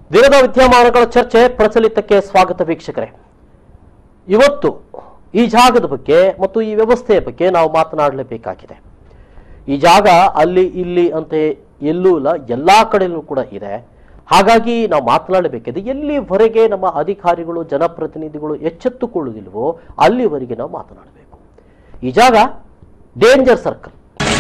ದಿನದ ವಿದ್ಯಮಾನಗಳ ಚರ್ಚೆ ಪ್ರಚಲಿತಕ್ಕೆ ಸ್ವಾಗತ ವೀಕ್ಷಕರೇ ಇವತ್ತು ಈ ಜಾಗದ ಬಗ್ಗೆ ಮತ್ತು ಈ ವ್ಯವಸ್ಥೆಯ ಬಗ್ಗೆ ನಾವು ಮಾತನಾಡಲೇಬೇಕಾಗಿದೆ ಈ ಜಾಗ ಅಲ್ಲಿ ಇಲ್ಲಿ ಅಂತ ಎಲ್ಲೂ ಇಲ್ಲ ಎಲ್ಲಾ ಕಡೆಯಲ್ಲೂ ಕೂಡ ಇದೆ ಹಾಗಾಗಿ ನಾವು ಮಾತನಾಡಬೇಕಿದೆ ಎಲ್ಲಿವರೆಗೆ ನಮ್ಮ ಅಧಿಕಾರಿಗಳು ಜನಪ್ರತಿನಿಧಿಗಳು ಎಚ್ಚೆತ್ತುಕೊಳ್ಳುವುದಿಲ್ವೋ ಅಲ್ಲಿವರೆಗೆ ನಾವು ಮಾತನಾಡಬೇಕು ಈ ಜಾಗ ಡೇಂಜರ್ ಸರ್ಕಲ್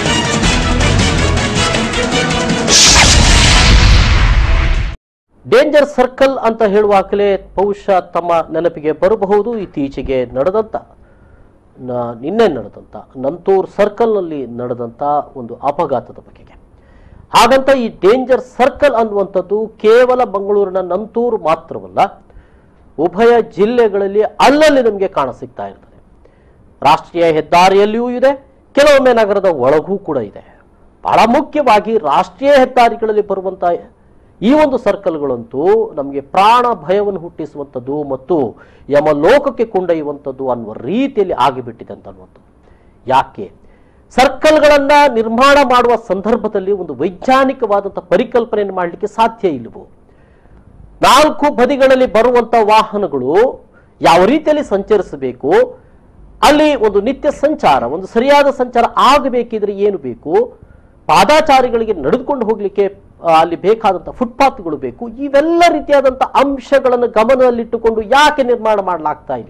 ಡೇಂಜರ್ ಸರ್ಕಲ್ ಅಂತ ಹೇಳುವಾಗಲೇ ಬಹುಶಃ ತಮ್ಮ ನೆನಪಿಗೆ ಬರಬಹುದು ಇತ್ತೀಚೆಗೆ ನಡೆದಂತ ನ- ನಿನ್ನೆ ನಡೆದಂತ ನಂತೂರ್ ಸರ್ಕಲ್ನಲ್ಲಿ ನಡೆದಂತ ಒಂದು ಅಪಘಾತದ ಬಗೆಗೆ ಹಾಗಂತ ಈ ಡೇಂಜರ್ ಸರ್ಕಲ್ ಅನ್ನುವಂಥದ್ದು ಕೇವಲ ಮಂಗಳೂರಿನ ನಂತೂರು ಮಾತ್ರವಲ್ಲ ಉಭಯ ಜಿಲ್ಲೆಗಳಲ್ಲಿ ಅಲ್ಲಲ್ಲಿ ನಮಗೆ ಕಾಣ ಸಿಗ್ತಾ ಇರ್ತದೆ ರಾಷ್ಟ್ರೀಯ ಹೆದ್ದಾರಿಯಲ್ಲಿಯೂ ಇದೆ ಕೆಲವೊಮ್ಮೆ ನಗರದ ಒಳಗೂ ಕೂಡ ಇದೆ ಬಹಳ ಮುಖ್ಯವಾಗಿ ರಾಷ್ಟ್ರೀಯ ಹೆದ್ದಾರಿಗಳಲ್ಲಿ ಬರುವಂತ ಈ ಒಂದು ಸರ್ಕಲ್ಗಳಂತೂ ನಮಗೆ ಪ್ರಾಣ ಭಯವನ್ನು ಹುಟ್ಟಿಸುವಂಥದ್ದು ಮತ್ತು ಯಮಲೋಕಕ್ಕೆ ಕೊಂಡೊಯ್ಯುವಂಥದ್ದು ಅನ್ನುವ ರೀತಿಯಲ್ಲಿ ಆಗಿಬಿಟ್ಟಿದೆ ಅಂತ ಅನ್ನುವಂಥದ್ದು ಯಾಕೆ ಸರ್ಕಲ್ಗಳನ್ನ ನಿರ್ಮಾಣ ಮಾಡುವ ಸಂದರ್ಭದಲ್ಲಿ ಒಂದು ವೈಜ್ಞಾನಿಕವಾದಂಥ ಪರಿಕಲ್ಪನೆಯನ್ನು ಮಾಡಲಿಕ್ಕೆ ಸಾಧ್ಯ ಇಲ್ಲವೋ ನಾಲ್ಕು ಬದಿಗಳಲ್ಲಿ ಬರುವಂತ ವಾಹನಗಳು ಯಾವ ರೀತಿಯಲ್ಲಿ ಸಂಚರಿಸಬೇಕು ಅಲ್ಲಿ ಒಂದು ನಿತ್ಯ ಸಂಚಾರ ಒಂದು ಸರಿಯಾದ ಸಂಚಾರ ಆಗಬೇಕಿದ್ರೆ ಏನು ಬೇಕು ಪಾದಾಚಾರಿಗಳಿಗೆ ನಡೆದುಕೊಂಡು ಹೋಗ್ಲಿಕ್ಕೆ ಆ, ಅಲ್ಲಿ ಬೇಕಾದಂತ ಫುಟ್ಪಾತ್ಗಳು ಬೇಕು ಇವೆಲ್ಲ ರೀತಿಯಾದಂತ ಅಂಶಗಳನ್ನು ಗಮನದಲ್ಲಿಟ್ಟುಕೊಂಡು ಯಾಕೆ ನಿರ್ಮಾಣ ಮಾಡಲಾಗ್ತಾ ಇಲ್ಲ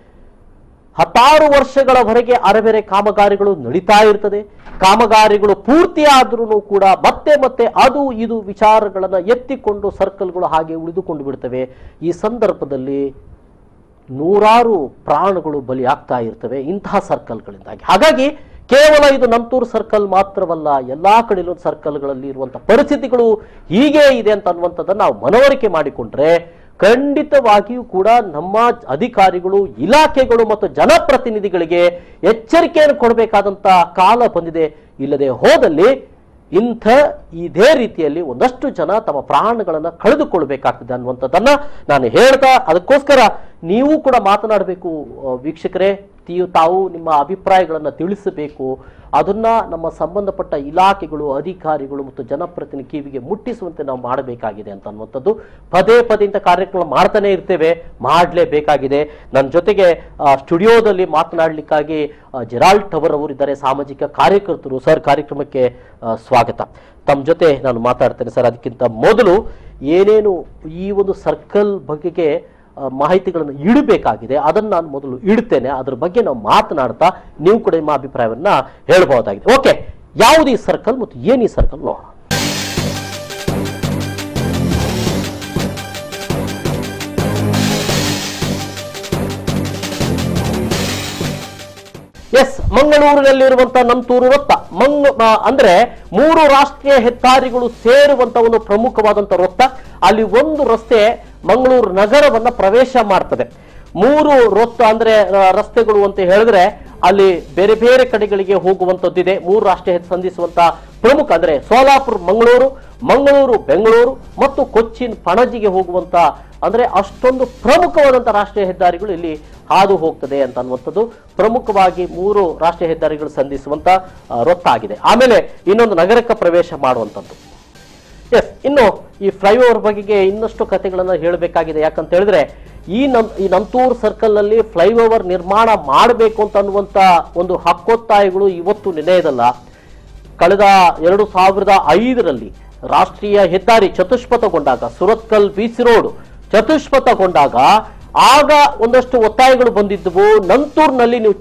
ಹತ್ತಾರು ವರ್ಷಗಳವರೆಗೆ ಅರೆಬೆರೆ ಕಾಮಗಾರಿಗಳು ನಡೀತಾ ಇರ್ತದೆ ಕಾಮಗಾರಿಗಳು ಪೂರ್ತಿ ಆದ್ರೂ ಕೂಡ ಮತ್ತೆ ಮತ್ತೆ ಅದು ಇದು ವಿಚಾರಗಳನ್ನ ಎತ್ತಿಕೊಂಡು ಸರ್ಕಲ್ಗಳು ಹಾಗೆ ಉಳಿದುಕೊಂಡು ಬಿಡ್ತವೆ ಈ ಸಂದರ್ಭದಲ್ಲಿ ನೂರಾರು ಪ್ರಾಣಗಳು ಬಲಿಯಾಗ್ತಾ ಇರ್ತವೆ ಇಂತಹ ಸರ್ಕಲ್ಗಳಿಂದಾಗಿ ಹಾಗಾಗಿ ಕೇವಲ ಇದು ನಂತೂರು ಸರ್ಕಲ್ ಮಾತ್ರವಲ್ಲ ಎಲ್ಲಾ ಕಡೆಯಲ್ಲೂ ಸರ್ಕಲ್ಗಳಲ್ಲಿ ಇರುವಂತಹ ಪರಿಸ್ಥಿತಿಗಳು ಹೀಗೆ ಇದೆ ಅಂತ ಅನ್ನುವಂಥದ್ದನ್ನು ನಾವು ಮನವರಿಕೆ ಮಾಡಿಕೊಂಡ್ರೆ ಖಂಡಿತವಾಗಿಯೂ ಕೂಡ ನಮ್ಮ ಅಧಿಕಾರಿಗಳು ಇಲಾಖೆಗಳು ಮತ್ತು ಜನಪ್ರತಿನಿಧಿಗಳಿಗೆ ಎಚ್ಚರಿಕೆಯನ್ನು ಕೊಡಬೇಕಾದಂತ ಕಾಲ ಬಂದಿದೆ ಇಲ್ಲದೆ ಹೋದಲ್ಲಿ ಇಂಥ ಇದೇ ರೀತಿಯಲ್ಲಿ ಒಂದಷ್ಟು ಜನ ತಮ್ಮ ಪ್ರಾಣಗಳನ್ನ ಕಳೆದುಕೊಳ್ಬೇಕಾಗ್ತದೆ ಅನ್ನುವಂಥದ್ದನ್ನ ನಾನು ಹೇಳ್ತಾ ಅದಕ್ಕೋಸ್ಕರ ನೀವು ಕೂಡ ಮಾತನಾಡಬೇಕು ಆ, ವೀಕ್ಷಕರೇ ತೀ- ತಾವು ನಿಮ್ಮ ಅಭಿಪ್ರಾಯಗಳನ್ನ ತಿಳಿಸಬೇಕು ಅದನ್ನ ನಮ್ಮ ಸಂಬಂಧಪಟ್ಟ ಇಲಾಖೆಗಳು ಅಧಿಕಾರಿಗಳು ಮತ್ತು ಜನಪ್ರತಿನಿಧಿ ಕಿವಿಗೆ ಮುಟ್ಟಿಸುವಂತೆ ನಾವು ಮಾಡಬೇಕಾಗಿದೆ ಅಂತ ಅನ್ನುವಂಥದ್ದು ಪದೇ ಪದೇ ಇಂಥ ಕಾರ್ಯಕ್ರಮ ಮಾಡ್ತಾನೆ ಇರ್ತೇವೆ ಮಾಡಲೇಬೇಕಾಗಿದೆ ನನ್ನ ಜೊತೆಗೆ ಆ, ಸ್ಟುಡಿಯೋದಲ್ಲಿ ಮಾತನಾಡಲಿಕ್ಕಾಗಿ ಜೆರಾಲ್ಡ್ ಟವರ್ ಅವರು ಇದ್ದಾರೆ ಸಾಮಾಜಿಕ ಕಾರ್ಯಕರ್ತರು ಸರ್ ಕಾರ್ಯಕ್ರಮಕ್ಕೆ ಆ, ಸ್ವಾಗತ ತಮ್ಮ ಜೊತೆ ನಾನು ಮಾತಾಡ್ತೇನೆ ಸರ್ ಅದಕ್ಕಿಂತ ಮೊದಲು ಏನೇನು ಈ ಒಂದು ಸರ್ಕಲ್ ಬಗೆಗೆ ಆ, ಮಾಹಿತಿಗಳನ್ನು ಇಡಬೇಕಾಗಿದೆ ಅದನ್ನು ನಾನು ಮೊದಲು ಇಡ್ತೇನೆ ಅದ್ರ ಬಗ್ಗೆ ನಾವು ಮಾತನಾಡ್ತಾ ನೀವು ಕೂಡ ನಿಮ್ಮ ಅಭಿಪ್ರಾಯವನ್ನ ಹೇಳ್ಬಹುದಾಗಿದೆ ಓಕೆ ಯಾವುದು ಈ ಸರ್ಕಲ್ ಮತ್ತು ಏನು ಈ ಸರ್ಕಲ್ ನೋಡೋಣ ಎಸ್ ಮಂಗಳೂರಿನಲ್ಲಿರುವಂತಹ ನಂತೂರು ವೃತ್ತ ಮಂಗ ಆ, ಅಂದ್ರೆ ಮೂರು ರಾಷ್ಟ್ರೀಯ ಹೆದ್ದಾರಿಗಳು ಸೇರುವಂತ ಒಂದು ಪ್ರಮುಖವಾದಂತ ವೃತ್ತ ಅಲ್ಲಿ ಒಂದು ರಸ್ತೆ ಮಂಗಳೂರು ನಗರವನ್ನ ಪ್ರವೇಶ ಮಾಡ್ತದೆ ಮೂರು ವೃತ್ತ ಅಂದ್ರೆ ಆ, ರಸ್ತೆಗಳು ಅಂತ ಹೇಳಿದ್ರೆ ಅಲ್ಲಿ ಬೇರೆ ಬೇರೆ ಕಡೆಗಳಿಗೆ ಹೋಗುವಂತದ್ದಿದೆ ಮೂರು ರಾಷ್ಟ್ರೀಯ ಹೆದ್- ಸಂಧಿಸುವಂತ ಪ್ರಮುಖ ಅಂದ್ರೆ ಸೋಲಾಪುರ್ ಮಂಗಳೂರು ಮಂಗಳೂರು ಬೆಂಗಳೂರು ಮತ್ತು ಕೊಚ್ಚಿನ್ ಪಣಜಿಗೆ ಹೋಗುವಂತ ಅಂದ್ರೆ ಅಷ್ಟೊಂದು ಪ್ರಮುಖವಾದಂತ ರಾಷ್ಟ್ರೀಯ ಹೆದ್ದಾರಿಗಳು ಇಲ್ಲಿ ಹಾದು ಹೋಗ್ತದೆ ಅಂತ ಅನ್ನುವಂಥದ್ದು ಪ್ರಮುಖವಾಗಿ ಮೂರು ರಾಷ್ಟ್ರೀಯ ಹೆದ್ದಾರಿಗಳು ಸಂಧಿಸುವಂತ ಆ, ವೃತ್ತ ಆಗಿದೆ ಆಮೇಲೆ ಇನ್ನೊಂದು ನಗರಕ್ಕೆ ಪ್ರವೇಶ ಮಾಡುವಂಥದ್ದು ಎಸ್ ಇನ್ನು ಈ ಫ್ಲೈಓವರ್ ಬಗೆಗೆ ಇನ್ನಷ್ಟು ಕಥೆಗಳನ್ನ ಹೇಳಬೇಕಾಗಿದೆ ಯಾಕಂತ ಹೇಳಿದ್ರೆ ಈ ನಂ ಈ ನಂತೂರ್ ಸರ್ಕಲ್ ನಲ್ಲಿ ಫ್ಲೈಓವರ್ ನಿರ್ಮಾಣ ಮಾಡಬೇಕು ಅಂತ ಅನ್ನುವಂತ ಒಂದು ಹಕ್ಕೊತ್ತಾಯಗಳು ಇವತ್ತು ನೆನೆಯದಲ್ಲ ಕಳೆದ ಎರಡು ಸಾವಿರದ ಐದರಲ್ಲಿ ರಾಷ್ಟ್ರೀಯ ಹೆದ್ದಾರಿ ಚತುಷ್ಪಥಗೊಂಡಾಗ ಸುರತ್ಕಲ್ ಬಿಸಿ ರೋಡ್ ಚತುಷ್ಪಥಗೊಂಡಾಗ ಆಗ ಒಂದಷ್ಟು ಒತ್ತಾಯಗಳು ಬಂದಿದ್ದವು ನಂತೂರ್ನಲ್ಲಿ ನೀವು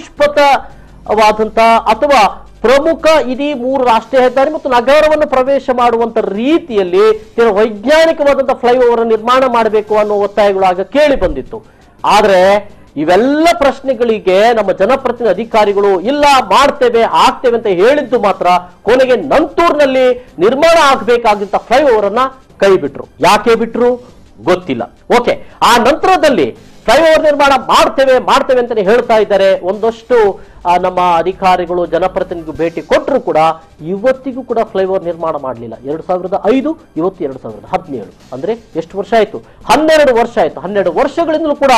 ಚತುಷ್ಪಥವಾದಂತ ಅಥವಾ ಪ್ರಮುಖ ಇಡೀ ಮೂರು ರಾಷ್ಟ್ರೀಯ ಹೆದ್ದಾರಿ ಮತ್ತು ನಗರವನ್ನು ಪ್ರವೇಶ ಮಾಡುವಂತ ರೀತಿಯಲ್ಲಿ ಕೆಲವು ವೈಜ್ಞಾನಿಕವಾದಂತಹ ಫ್ಲೈಓವರ್ ನಿರ್ಮಾಣ ಮಾಡಬೇಕು ಅನ್ನೋ ಒತ್ತಾಯಗಳು ಆಗ ಕೇಳಿ ಬಂದಿತ್ತು ಆದ್ರೆ ಇವೆಲ್ಲ ಪ್ರಶ್ನೆಗಳಿಗೆ ನಮ್ಮ ಜನಪ್ರತಿನಿಧಿ ಅಧಿಕಾರಿಗಳು ಇಲ್ಲ ಮಾಡ್ತೇವೆ ಆಗ್ತೇವೆ ಅಂತ ಹೇಳಿದ್ದು ಮಾತ್ರ ಕೊನೆಗೆ ನಂತೂರ್ನಲ್ಲಿ ನಿರ್ಮಾಣ ಆಗಬೇಕಾಗಿದ್ದ ಫ್ಲೈಓವರ್ ಅನ್ನ ಕೈ ಬಿಟ್ರು ಯಾಕೆ ಬಿಟ್ರು ಗೊತ್ತಿಲ್ಲ ಓಕೆ ಆ ನಂತರದಲ್ಲಿ ಫ್ಲೈಓವರ್ ನಿರ್ಮಾಣ ಮಾಡ್ತೇವೆ ಮಾಡ್ತೇವೆ ಅಂತಾನೆ ಹೇಳ್ತಾ ಇದ್ದಾರೆ ಒಂದಷ್ಟು ಆ, ನಮ್ಮ ಅಧಿಕಾರಿಗಳು ಜನಪ್ರತಿನಿಧಿಗಳು ಭೇಟಿ ಕೊಟ್ಟರು ಕೂಡ ಇವತ್ತಿಗೂ ಕೂಡ ಫ್ಲೈಓವರ್ ನಿರ್ಮಾಣ ಮಾಡಲಿಲ್ಲ ಎರಡು ಸಾವಿರದ ಐದು ಇವತ್ತು ಎರಡು ಸಾವಿರದ ಹದಿನೇಳು ಅಂದ್ರೆ ಎಷ್ಟು ವರ್ಷ ಆಯ್ತು ಹನ್ನೆರಡು ವರ್ಷ ಆಯ್ತು ಹನ್ನೆರಡು ವರ್ಷಗಳಿಂದಲೂ ಕೂಡ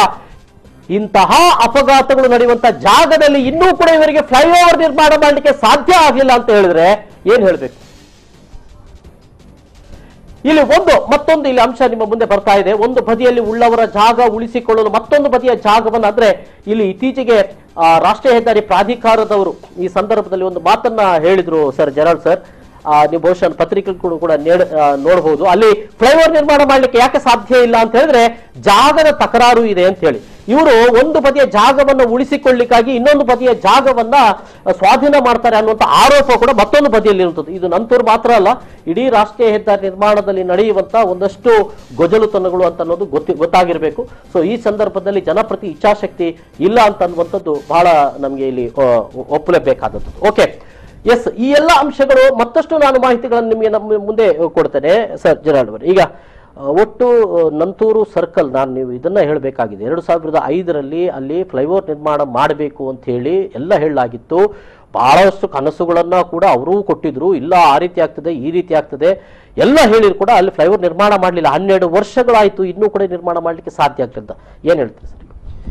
ಇಂತಹ ಅಪಘಾತಗಳು ನಡೆಯುವಂತ ಜಾಗದಲ್ಲಿ ಇನ್ನೂ ಕೂಡ ಇವರಿಗೆ ಫ್ಲೈಓವರ್ ನಿರ್ಮಾಣ ಮಾಡಲಿಕ್ಕೆ ಸಾಧ್ಯ ಆಗಲಿಲ್ಲ ಅಂತ ಹೇಳಿದ್ರೆ ಏನ್ ಹೇಳ್ಬೇಕು ಇಲ್ಲಿ ಒಂದು ಮತ್ತೊಂದು ಇಲ್ಲಿ ಅಂಶ ನಿಮ್ಮ ಮುಂದೆ ಬರ್ತಾ ಇದೆ ಒಂದು ಬದಿಯಲ್ಲಿ ಉಳ್ಳವರ ಜಾಗ ಉಳಿಸಿಕೊಳ್ಳಲು ಮತ್ತೊಂದು ಬದಿಯ ಜಾಗವನ್ನು ಅಂದ್ರೆ ಇಲ್ಲಿ ಇತ್ತೀಚೆಗೆ ಆ, ರಾಷ್ಟ್ರೀಯ ಹೆದ್ದಾರಿ ಪ್ರಾಧಿಕಾರದವರು ಈ ಸಂದರ್ಭದಲ್ಲಿ ಒಂದು ಮಾತನ್ನ ಹೇಳಿದ್ರು ಸರ್ ಜರಾಳ್ ಸರ್ ಆ, ನೀವು ಬಹುಶಃ ಪತ್ರಿಕೆಗಳು ಕೂಡ ನೇಡ್- ಆ, ನೋಡಬಹುದು ಅಲ್ಲಿ ಫ್ಲೈಓವರ್ ನಿರ್ಮಾಣ ಮಾಡ್ಲಿಕ್ಕೆ ಯಾಕೆ ಸಾಧ್ಯ ಇಲ್ಲ ಅಂತ ಹೇಳಿದ್ರೆ ಜಾಗದ ತಕರಾರು ಇದೆ ಅಂತ ಹೇಳಿ ಇವರು ಒಂದು ಬದಿಯ ಜಾಗವನ್ನು ಉಳಿಸಿಕೊಳ್ಳಿಕ್ಕಾಗಿ ಇನ್ನೊಂದು ಬದಿಯ ಜಾಗವನ್ನ ಆ, ಸ್ವಾಧೀನ ಮಾಡ್ತಾರೆ ಅನ್ನುವಂಥ ಆರೋಪ ಕೂಡ ಮತ್ತೊಂದು ಬದಿಯಲ್ಲಿ ಇರುತ್ತದೆ ಇದು ನಂತೂರು ಮಾತ್ರ ಅಲ್ಲ ಇಡೀ ರಾಷ್ಟ್ರೀಯ ಹೆದ್ದಾರಿ ನಿರ್ಮಾಣದಲ್ಲಿ ನಡೆಯುವಂತ ಒಂದಷ್ಟು ಗೊಜಲುತನಗಳು ಅಂತ ಅನ್ನೋದು ಗೊತ್ತಿ ಗೊತ್ತಾಗಿರಬೇಕು ಸೊ ಈ ಸಂದರ್ಭದಲ್ಲಿ ಜನಪ್ರತಿ ಇಚ್ಛಾಶಕ್ತಿ ಇಲ್ಲ ಅಂತ ಅನ್ನುವಂಥದ್ದು ಬಹಳ ನಮಗೆ ಇಲ್ಲಿ ಆ, ಒಪ್ಪಲೇಬೇಕಾದದ್ದು ಓಕೆ ಎಸ್ ಈ ಎಲ್ಲ ಅಂಶಗಳು ಮತ್ತಷ್ಟು ನಾನು ಮಾಹಿತಿಗಳನ್ನು ನಿಮಗೆ ನಮ್ಮ ಮುಂದೆ ಕೊಡ್ತೇನೆ ಸರ್ ಜರಾಲ್ಡ್ ಅವರು ಈಗ ಆ, ಒಟ್ಟು ಆ, ನಂತೂರು ಸರ್ಕಲ್ ನಾನು ನೀವು ಇದನ್ನ ಹೇಳಬೇಕಾಗಿದೆ ಎರಡು ಸಾವಿರದ ಐದರಲ್ಲಿ ಅಲ್ಲಿ ಫ್ಲೈಓವರ್ ನಿರ್ಮಾಣ ಮಾಡಬೇಕು ಅಂತ ಹೇಳಿ ಎಲ್ಲ ಹೇಳಲಾಗಿತ್ತು ಬಹಳಷ್ಟು ಕನಸುಗಳನ್ನ ಕೂಡ ಅವರೂ ಕೊಟ್ಟಿದ್ರು ಇಲ್ಲ ಆ ರೀತಿ ಆಗ್ತದೆ ಈ ರೀತಿ ಆಗ್ತದೆ ಎಲ್ಲ ಹೇಳಿದ್ರು ಕೂಡ ಅಲ್ಲಿ ಫ್ಲೈಓವರ್ ನಿರ್ಮಾಣ ಮಾಡಲಿಲ್ಲ ಹನ್ನೆರಡು ವರ್ಷಗಳಾಯಿತು ಇನ್ನೂ ಕೂಡ ನಿರ್ಮಾಣ ಮಾಡಲಿಕ್ಕೆ ಸಾಧ್ಯ ಆಗ್ತಿಲ್ಲ ಏನು ಹೇಳ್ತೀರಿ ಸರ್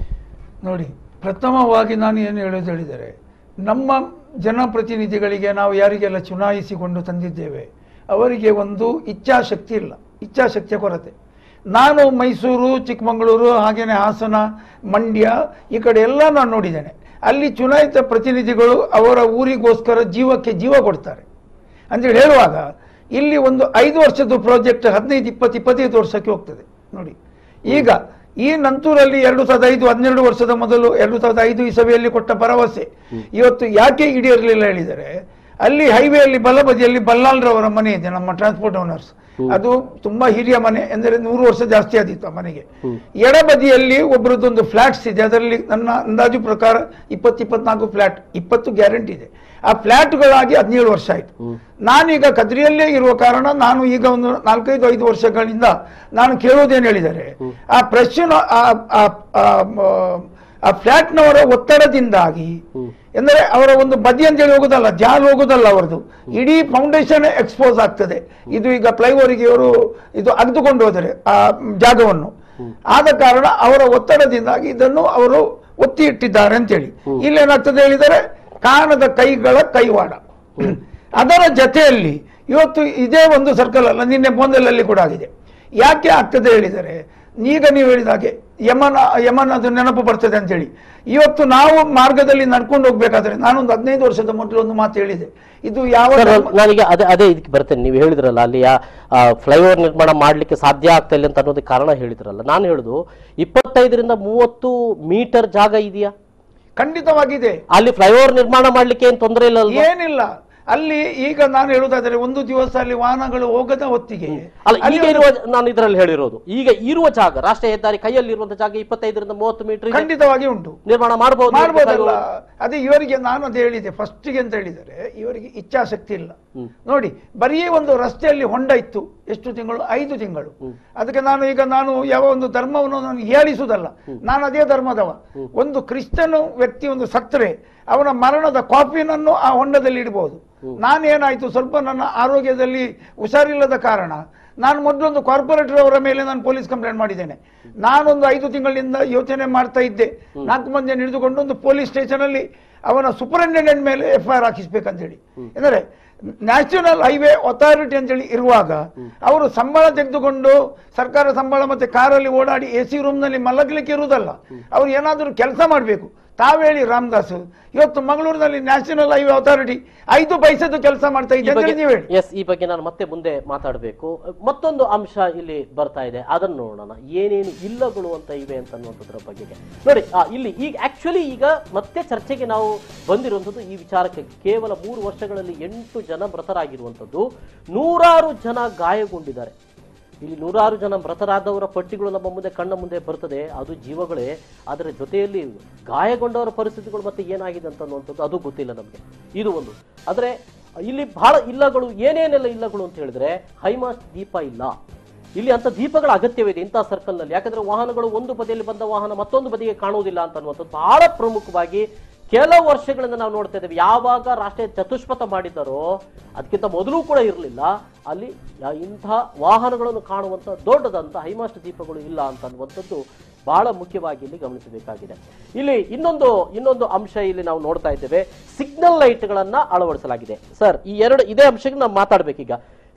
ನೋಡಿ ಪ್ರಥಮವಾಗಿ ನಾನು ಏನು ಹೇಳೋದು ಹೇಳಿದರೆ ನಮ್ಮ ಜನಪ್ರತಿನಿಧಿಗಳಿಗೆ ನಾವು ಯಾರಿಗೆಲ್ಲ ಚುನಾಯಿಸಿಕೊಂಡು ತಂದಿದ್ದೇವೆ ಅವರಿಗೆ ಒಂದು ಇಚ್ಛಾಶಕ್ತಿ ಇಲ್ಲ ಇಚ್ಛಾಶಕ್ತಿಯ ಕೊರತೆ ನಾನು ಮೈಸೂರು ಚಿಕ್ಕಮಗಳೂರು ಹಾಗೆಯೇ ಹಾಸನ ಮಂಡ್ಯ ಈ ಕಡೆ ಎಲ್ಲ ನಾನು ನೋಡಿದ್ದೇನೆ ಅಲ್ಲಿ ಚುನಾಯಿತ ಪ್ರತಿನಿಧಿಗಳು ಅವರ ಊರಿಗೋಸ್ಕರ ಜೀವಕ್ಕೆ ಜೀವ ಕೊಡ್ತಾರೆ ಅಂತೇಳಿ ಹೇಳುವಾಗ ಇಲ್ಲಿ ಒಂದು ಐದು ವರ್ಷದ ಪ್ರಾಜೆಕ್ಟ್ ಹದಿನೈದು ಇಪ್ಪತ್ತು ಇಪ್ಪತ್ತೈದು ವರ್ಷಕ್ಕೆ ಹೋಗ್ತದೆ ನೋಡಿ ಈಗ ಈ ನಂತೂರಲ್ಲಿ ಎರಡು ಸಾವಿರದ ಐದು ಹನ್ನೆರಡು ವರ್ಷದ ಮೊದಲು ಎರಡು ಸಾವಿರದ ಐದು ಇಸವಿಯಲ್ಲಿ ಕೊಟ್ಟ ಭರವಸೆ ಇವತ್ತು ಯಾಕೆ ಈಡೇರಲಿಲ್ಲ ಹೇಳಿದರೆ ಅಲ್ಲಿ ಹೈವೇಯಲ್ಲಿ ಬಲಬದಿಯಲ್ಲಿ ಬಲ್ಲಾಲ್ರವರ ಮನೆ ಇದೆ ನಮ್ಮ ಟ್ರಾನ್ಸ್ಪೋರ್ಟ್ ಓನರ್ಸ್ ಅದು ತುಂಬಾ ಹಿರಿಯ ಮನೆ ಎಂದರೆ ನೂರು ವರ್ಷ ಜಾಸ್ತಿ ಆದಿತ್ತು ಆ ಮನೆಗೆ ಎಡಬದಿಯಲ್ಲಿ ಒಬ್ಬರದ್ದೊಂದು ಫ್ಲಾಟ್ಸ್ ಇದೆ ಅದರಲ್ಲಿ ನನ್ನ ಅಂದಾಜು ಪ್ರಕಾರ ಇಪ್ಪತ್ತು ಇಪ್ಪತ್ನಾಲ್ಕು ಫ್ಲಾಟ್ ಇಪ್ಪತ್ತು ಗ್ಯಾರಂಟಿ ಇದೆ ಆ ಫ್ಲಾಟ್ಗಳಾಗಿ ಹದಿನೇಳು ವರ್ಷ ಆಯಿತು ನಾನೀಗ ಕದ್ರಿಯಲ್ಲೇ ಇರುವ ಕಾರಣ ನಾನು ಈಗ ಒಂದು ನಾಲ್ಕೈದು ಐದು ವರ್ಷಗಳಿಂದ ನಾನು ಕೇಳೋದೇನು ಹೇಳಿದರೆ ಆ ಪ್ರೆಸ್ಸಿನ ಆ ಫ್ಲಾಟ್ನವರ ಒತ್ತಡದಿಂದಾಗಿ ಎಂದರೆ ಅವರ ಒಂದು ಬದಿ ಅಂತೇಳಿ ಹೋಗುದಲ್ಲ ಜಾಲ್ ಹೋಗುದಲ್ಲ ಅವರದು ಇಡೀ ಫೌಂಡೇಶನ್ ಎಕ್ಸ್ಪೋಸ್ ಆಗ್ತದೆ ಇದು ಈಗ ಫ್ಲೈಓವರಿಗೆ ಇವರು ಇದು ಅಗ್ದುಕೊಂಡು ಹೋದರೆ ಆ ಜಾಗವನ್ನು ಆದ ಕಾರಣ ಅವರ ಒತ್ತಡದಿಂದಾಗಿ ಇದನ್ನು ಅವರು ಒತ್ತಿ ಇಟ್ಟಿದ್ದಾರೆ ಅಂತೇಳಿ ಇಲ್ಲೇನಾಗ್ತದೆ ಹೇಳಿದರೆ ಕಾಣದ ಕೈಗಳ ಕೈವಾಡ ಅದರ ಜೊತೆಯಲ್ಲಿ ಇವತ್ತು ಇದೇ ಒಂದು ಸರ್ಕಲ್ ಅಲ್ಲ ನಿನ್ನೆ ಬೋಂದಲಲ್ಲಿ ಕೂಡ ಆಗಿದೆ ಯಾಕೆ ಆಗ್ತದೆ ಹೇಳಿದರೆ ಈಗ ನೀವು ಹೇಳಿದ ಹಾಗೆ ಯಮನ ಯಮನ ಅದು ನೆನಪು ಬರ್ತದೆ ಅಂತೇಳಿ ಇವತ್ತು ನಾವು ಮಾರ್ಗದಲ್ಲಿ ನಡ್ಕೊಂಡು ಹೋಗ್ಬೇಕಾದ್ರೆ ನಾನೊಂದು ಹದಿನೈದು ವರ್ಷದ ಮೊದಲು ಒಂದು ಮಾತು ಹೇಳಿದೆ ಇದು ಯಾವ ಸರ್ ಧರ್ಮ- ನನಗೆ ಅದೇ ಅದೇ ಇದಕ್ಕೆ ಬರ್ತೇನೆ ನೀವು ಹೇಳಿದ್ರಲ್ಲ ಅಲ್ಲಿ ಫ್ಲೈಓವರ್ ನಿರ್ಮಾಣ ಮಾಡ್ಲಿಕ್ಕೆ ಸಾಧ್ಯ ಆಗ್ತಾ ಇಲ್ಲ ಅಂತ ಅನ್ನೋದಕ್ಕೆ ಕಾರಣ ಹೇಳಿದ್ರಲ್ಲ ನಾನು ಹೇಳುದು ಇಪ್ಪತ್ತೈದರಿಂದ ಮೂವತ್ತು ಮೀಟರ್ ಜಾಗ ಇದೆಯಾ ಖಂಡಿತವಾಗಿದೆ ಅಲ್ಲಿ ಫ್ಲೈಓವರ್ ನಿರ್ಮಾಣ ಮಾಡ್ಲಿಕ್ಕೆ ಏನ್ ತೊಂದರೆ ಇಲ್ಲ ಅಲ್ವಾ? ಏನಿಲ್ಲ ಅಲ್ಲಿ ಈಗ ನಾನು ಹೇಳುವುದಾದರೆ ಒಂದು ದಿವಸ ಅಲ್ಲಿ ವಾಹನಗಳು ಹೋಗದ ಹೊತ್ತಿಗೆ ಅಲ್ಲ ಅಲ್ಲಿ ಈಗ ಒಂದು- ಇರುವ ನಾನು ಇದರಲ್ಲಿ ಹೇಳಿರೋದು ಈಗ ಇರುವ ಜಾಗ ರಾಷ್ಟ್ರೀಯ ಹೆದ್ದಾರಿ ಕೈಯಲ್ಲಿ ಇರುವಂತ ಜಾಗ ಇಪ್ಪತ್ತೈದರಿಂದ ಮೂವತ್ತು ಮೀಟರ್ ಖಂಡಿತವಾಗಿ ಉಂಟು ನಿರ್ಮಾಣ ಮಾಡಬಹುದು ಮಾಡ್ಬೋದಲ್ಲ ಅದೇ ಇವರಿಗೆ ನಾನು ಅದು ಹೇಳಿದೆ ಫಸ್ಟಿಗೆ ಅಂತ ಹೇಳಿದರೆ ಇವರಿಗೆ ಇಚ್ಛಾಶಕ್ತಿ ಇಲ್ಲ ನೋಡಿ ಬರೀ ಒಂದು ರಸ್ತೆಯಲ್ಲಿ ಹೊಂಡ ಇತ್ತು ಎಷ್ಟು ತಿಂಗಳು ಐದು ತಿಂಗಳು ಅದಕ್ಕೆ ನಾನು ಈಗ ನಾನು ಯಾವ ಒಂದು ಧರ್ಮವನ್ನು ನಾನು ಹೇಳಿಸುವುದಲ್ಲ ನಾನು ಅದೇ ಧರ್ಮದವ ಒಂದು ಕ್ರಿಸ್ತನ್ ವ್ಯಕ್ತಿ ಒಂದು ಸತ್ತರೆ ಅವನ ಮರಣದ ಕಾಪಿನನ್ನು ಆ ಹೊಂಡದಲ್ಲಿ ಇಡಬಹುದು ನಾನೇನಾಯ್ತು ಸ್ವಲ್ಪ ನನ್ನ ಆರೋಗ್ಯದಲ್ಲಿ ಹುಷಾರಿಲ್ಲದ ಕಾರಣ ನಾನು ಮೊದಲೊಂದು ಕಾರ್ಪೊರೇಟರ್ ಅವರ ಮೇಲೆ ನಾನು ಪೊಲೀಸ್ ಕಂಪ್ಲೇಂಟ್ ಮಾಡಿದ್ದೇನೆ ನಾನೊಂದು ಐದು ತಿಂಗಳಿಂದ ಯೋಚನೆ ಮಾಡ್ತಾ ಇದ್ದೆ ನಾಲ್ಕು ಮಂದಿ ಹಿಡಿದುಕೊಂಡು ಒಂದು ಪೊಲೀಸ್ ಸ್ಟೇಷನ್ ಅಲ್ಲಿ ಅವನ ಸೂಪರಿಂಟೆಂಡೆಂಟ್ ಮೇಲೆ ಎಫ್ ಐ ಆರ್ ಹಾಕಿಸ್ಬೇಕಂತೇಳಿ ಅಂದರೆ ನ್ಯಾಷನಲ್ ಹೈವೇ ಅಥಾರಿಟಿ ಅಂತೇಳಿ ಇರುವಾಗ ಅವರು ಸಂಬಳ ತೆಗೆದುಕೊಂಡು ಸರ್ಕಾರ ಸಂಬಳ ಮತ್ತೆ ಕಾರಲ್ಲಿ ಓಡಾಡಿ ಎ ಸಿ ರೂಮ್ನಲ್ಲಿ ಮಲಗಲಿಕ್ಕೆ ಇರುವುದಲ್ಲ ಅವ್ರು ಏನಾದರೂ ಕೆಲಸ ಮಾಡಬೇಕು ತಾವೇಳಿ ರಾಮದಾಸ್ ಇವತ್ತು ಮಂಗಳೂರಿನಲ್ಲಿ ನ್ಯಾಷನಲ್ ಹೈವೇ ಅಥಾರಿಟಿ ಐದು ಪೈಸೆದು ಕೆಲಸ ಮಾಡ್ತಾ ಇದೆ ಅಂತ ಹೇಳಿ ನೀವು ಹೇಳಿ ಎಸ್ ಈ ಬಗ್ಗೆ ನಾನು ಮತ್ತೆ ಮುಂದೆ ಮಾತಾಡಬೇಕು ಮತ್ತೊಂದು ಅಂಶ ಇಲ್ಲಿ ಬರ್ತಾ ಇದೆ ಅದನ್ನು ನೋಡೋಣ ಏನೇನು ಇಲ್ಲಗಳು ಅಂತ ಇವೆ ಅಂತ ಅನ್ನುವಂಥದ್ರ ಬಗೆಗೆ ನೋಡಿ ಆ, ಇಲ್ಲಿ ಈಗ ಆಕ್ಚುಲಿ ಈಗ ಮತ್ತೆ ಚರ್ಚೆಗೆ ನಾವು ಬಂದಿರುವಂಥದ್ದು ಈ ವಿಚಾರಕ್ಕೆ ಕೇವಲ ಮೂರು ವರ್ಷಗಳಲ್ಲಿ ಎಂಟು ಜನ ಮೃತರಾಗಿರುವಂಥದ್ದು ನೂರಾರು ಜನ ಗಾಯಗೊಂಡಿದ್ದಾರೆ ಇಲ್ಲಿ ನೂರಾರು ಜನ ಮೃತರಾದವರ ಪಟ್ಟಿಗಳು ನಮ್ಮ ಮುಂದೆ ಕಣ್ಣ ಮುಂದೆ ಬರ್ತದೆ ಅದು ಜೀವಗಳೇ ಅದರ ಜೊತೆಯಲ್ಲಿ ಗಾಯಗೊಂಡವರ ಪರಿಸ್ಥಿತಿಗಳು ಮತ್ತೆ ಏನಾಗಿದೆ ಅಂತ ಅನ್ನುವಂಥದ್ದು ಅದು ಗೊತ್ತಿಲ್ಲ ನಮಗೆ ಇದು ಒಂದು ಆದರೆ ಇಲ್ಲಿ ಬಹಳ ಇಲ್ಲಗಳು ಏನೇನೆಲ್ಲ ಇಲ್ಲಗಳು ಅಂತ ಹೇಳಿದ್ರೆ ಹೈಮಾಸ್ಟ್ ದೀಪ ಇಲ್ಲ ಇಲ್ಲಿ ಅಂತ ದೀಪಗಳ ಅಗತ್ಯವಿದೆ ಇಂಥ ಸರ್ಕಲ್ನಲ್ಲಿ ಯಾಕಂದ್ರೆ ವಾಹನಗಳು ಒಂದು ಬದಿಯಲ್ಲಿ ಬಂದ ವಾಹನ ಮತ್ತೊಂದು ಬದಿಗೆ ಕಾಣುವುದಿಲ್ಲ ಅಂತ ಅನ್ನುವಂಥದ್ದು ಬಹಳ ಪ್ರಮುಖವಾಗಿ ಕೆಲವು ವರ್ಷಗಳಿಂದ ನಾವು ನೋಡ್ತಾ ಇದ್ದೇವೆ ಯಾವಾಗ ರಾಷ್ಟ್ರೀಯ ಚತುಷ್ಪಥ ಮಾಡಿದ್ದಾರೋ ಅದಕ್ಕಿಂತ ಮೊದಲು ಕೂಡ ಇರಲಿಲ್ಲ ಅಲ್ಲಿ ಯಾ- ಇಂಥ ವಾಹನಗಳನ್ನು ಕಾಣುವಂಥ ದೊಡ್ಡದಂತ ಹೈಮಾಸ್ಟ್ ದೀಪಗಳು ಇಲ್ಲ ಅಂತ ಅನ್ನುವಂಥದ್ದು ಬಹಳ ಮುಖ್ಯವಾಗಿ ಇಲ್ಲಿ ಗಮನಿಸಬೇಕಾಗಿದೆ ಇಲ್ಲಿ ಇನ್ನೊಂದು ಇನ್ನೊಂದು ಅಂಶ ಇಲ್ಲಿ ನಾವು ನೋಡ್ತಾ ಇದ್ದೇವೆ ಸಿಗ್ನಲ್ ಲೈಟ್ಗಳನ್ನ ಅಳವಡಿಸಲಾಗಿದೆ ಸರ್ ಈ ಎರಡು ಇದೇ ಅಂಶಕ್ಕೆ ನಾವು ಮಾತಾಡ್ಬೇಕೀಗ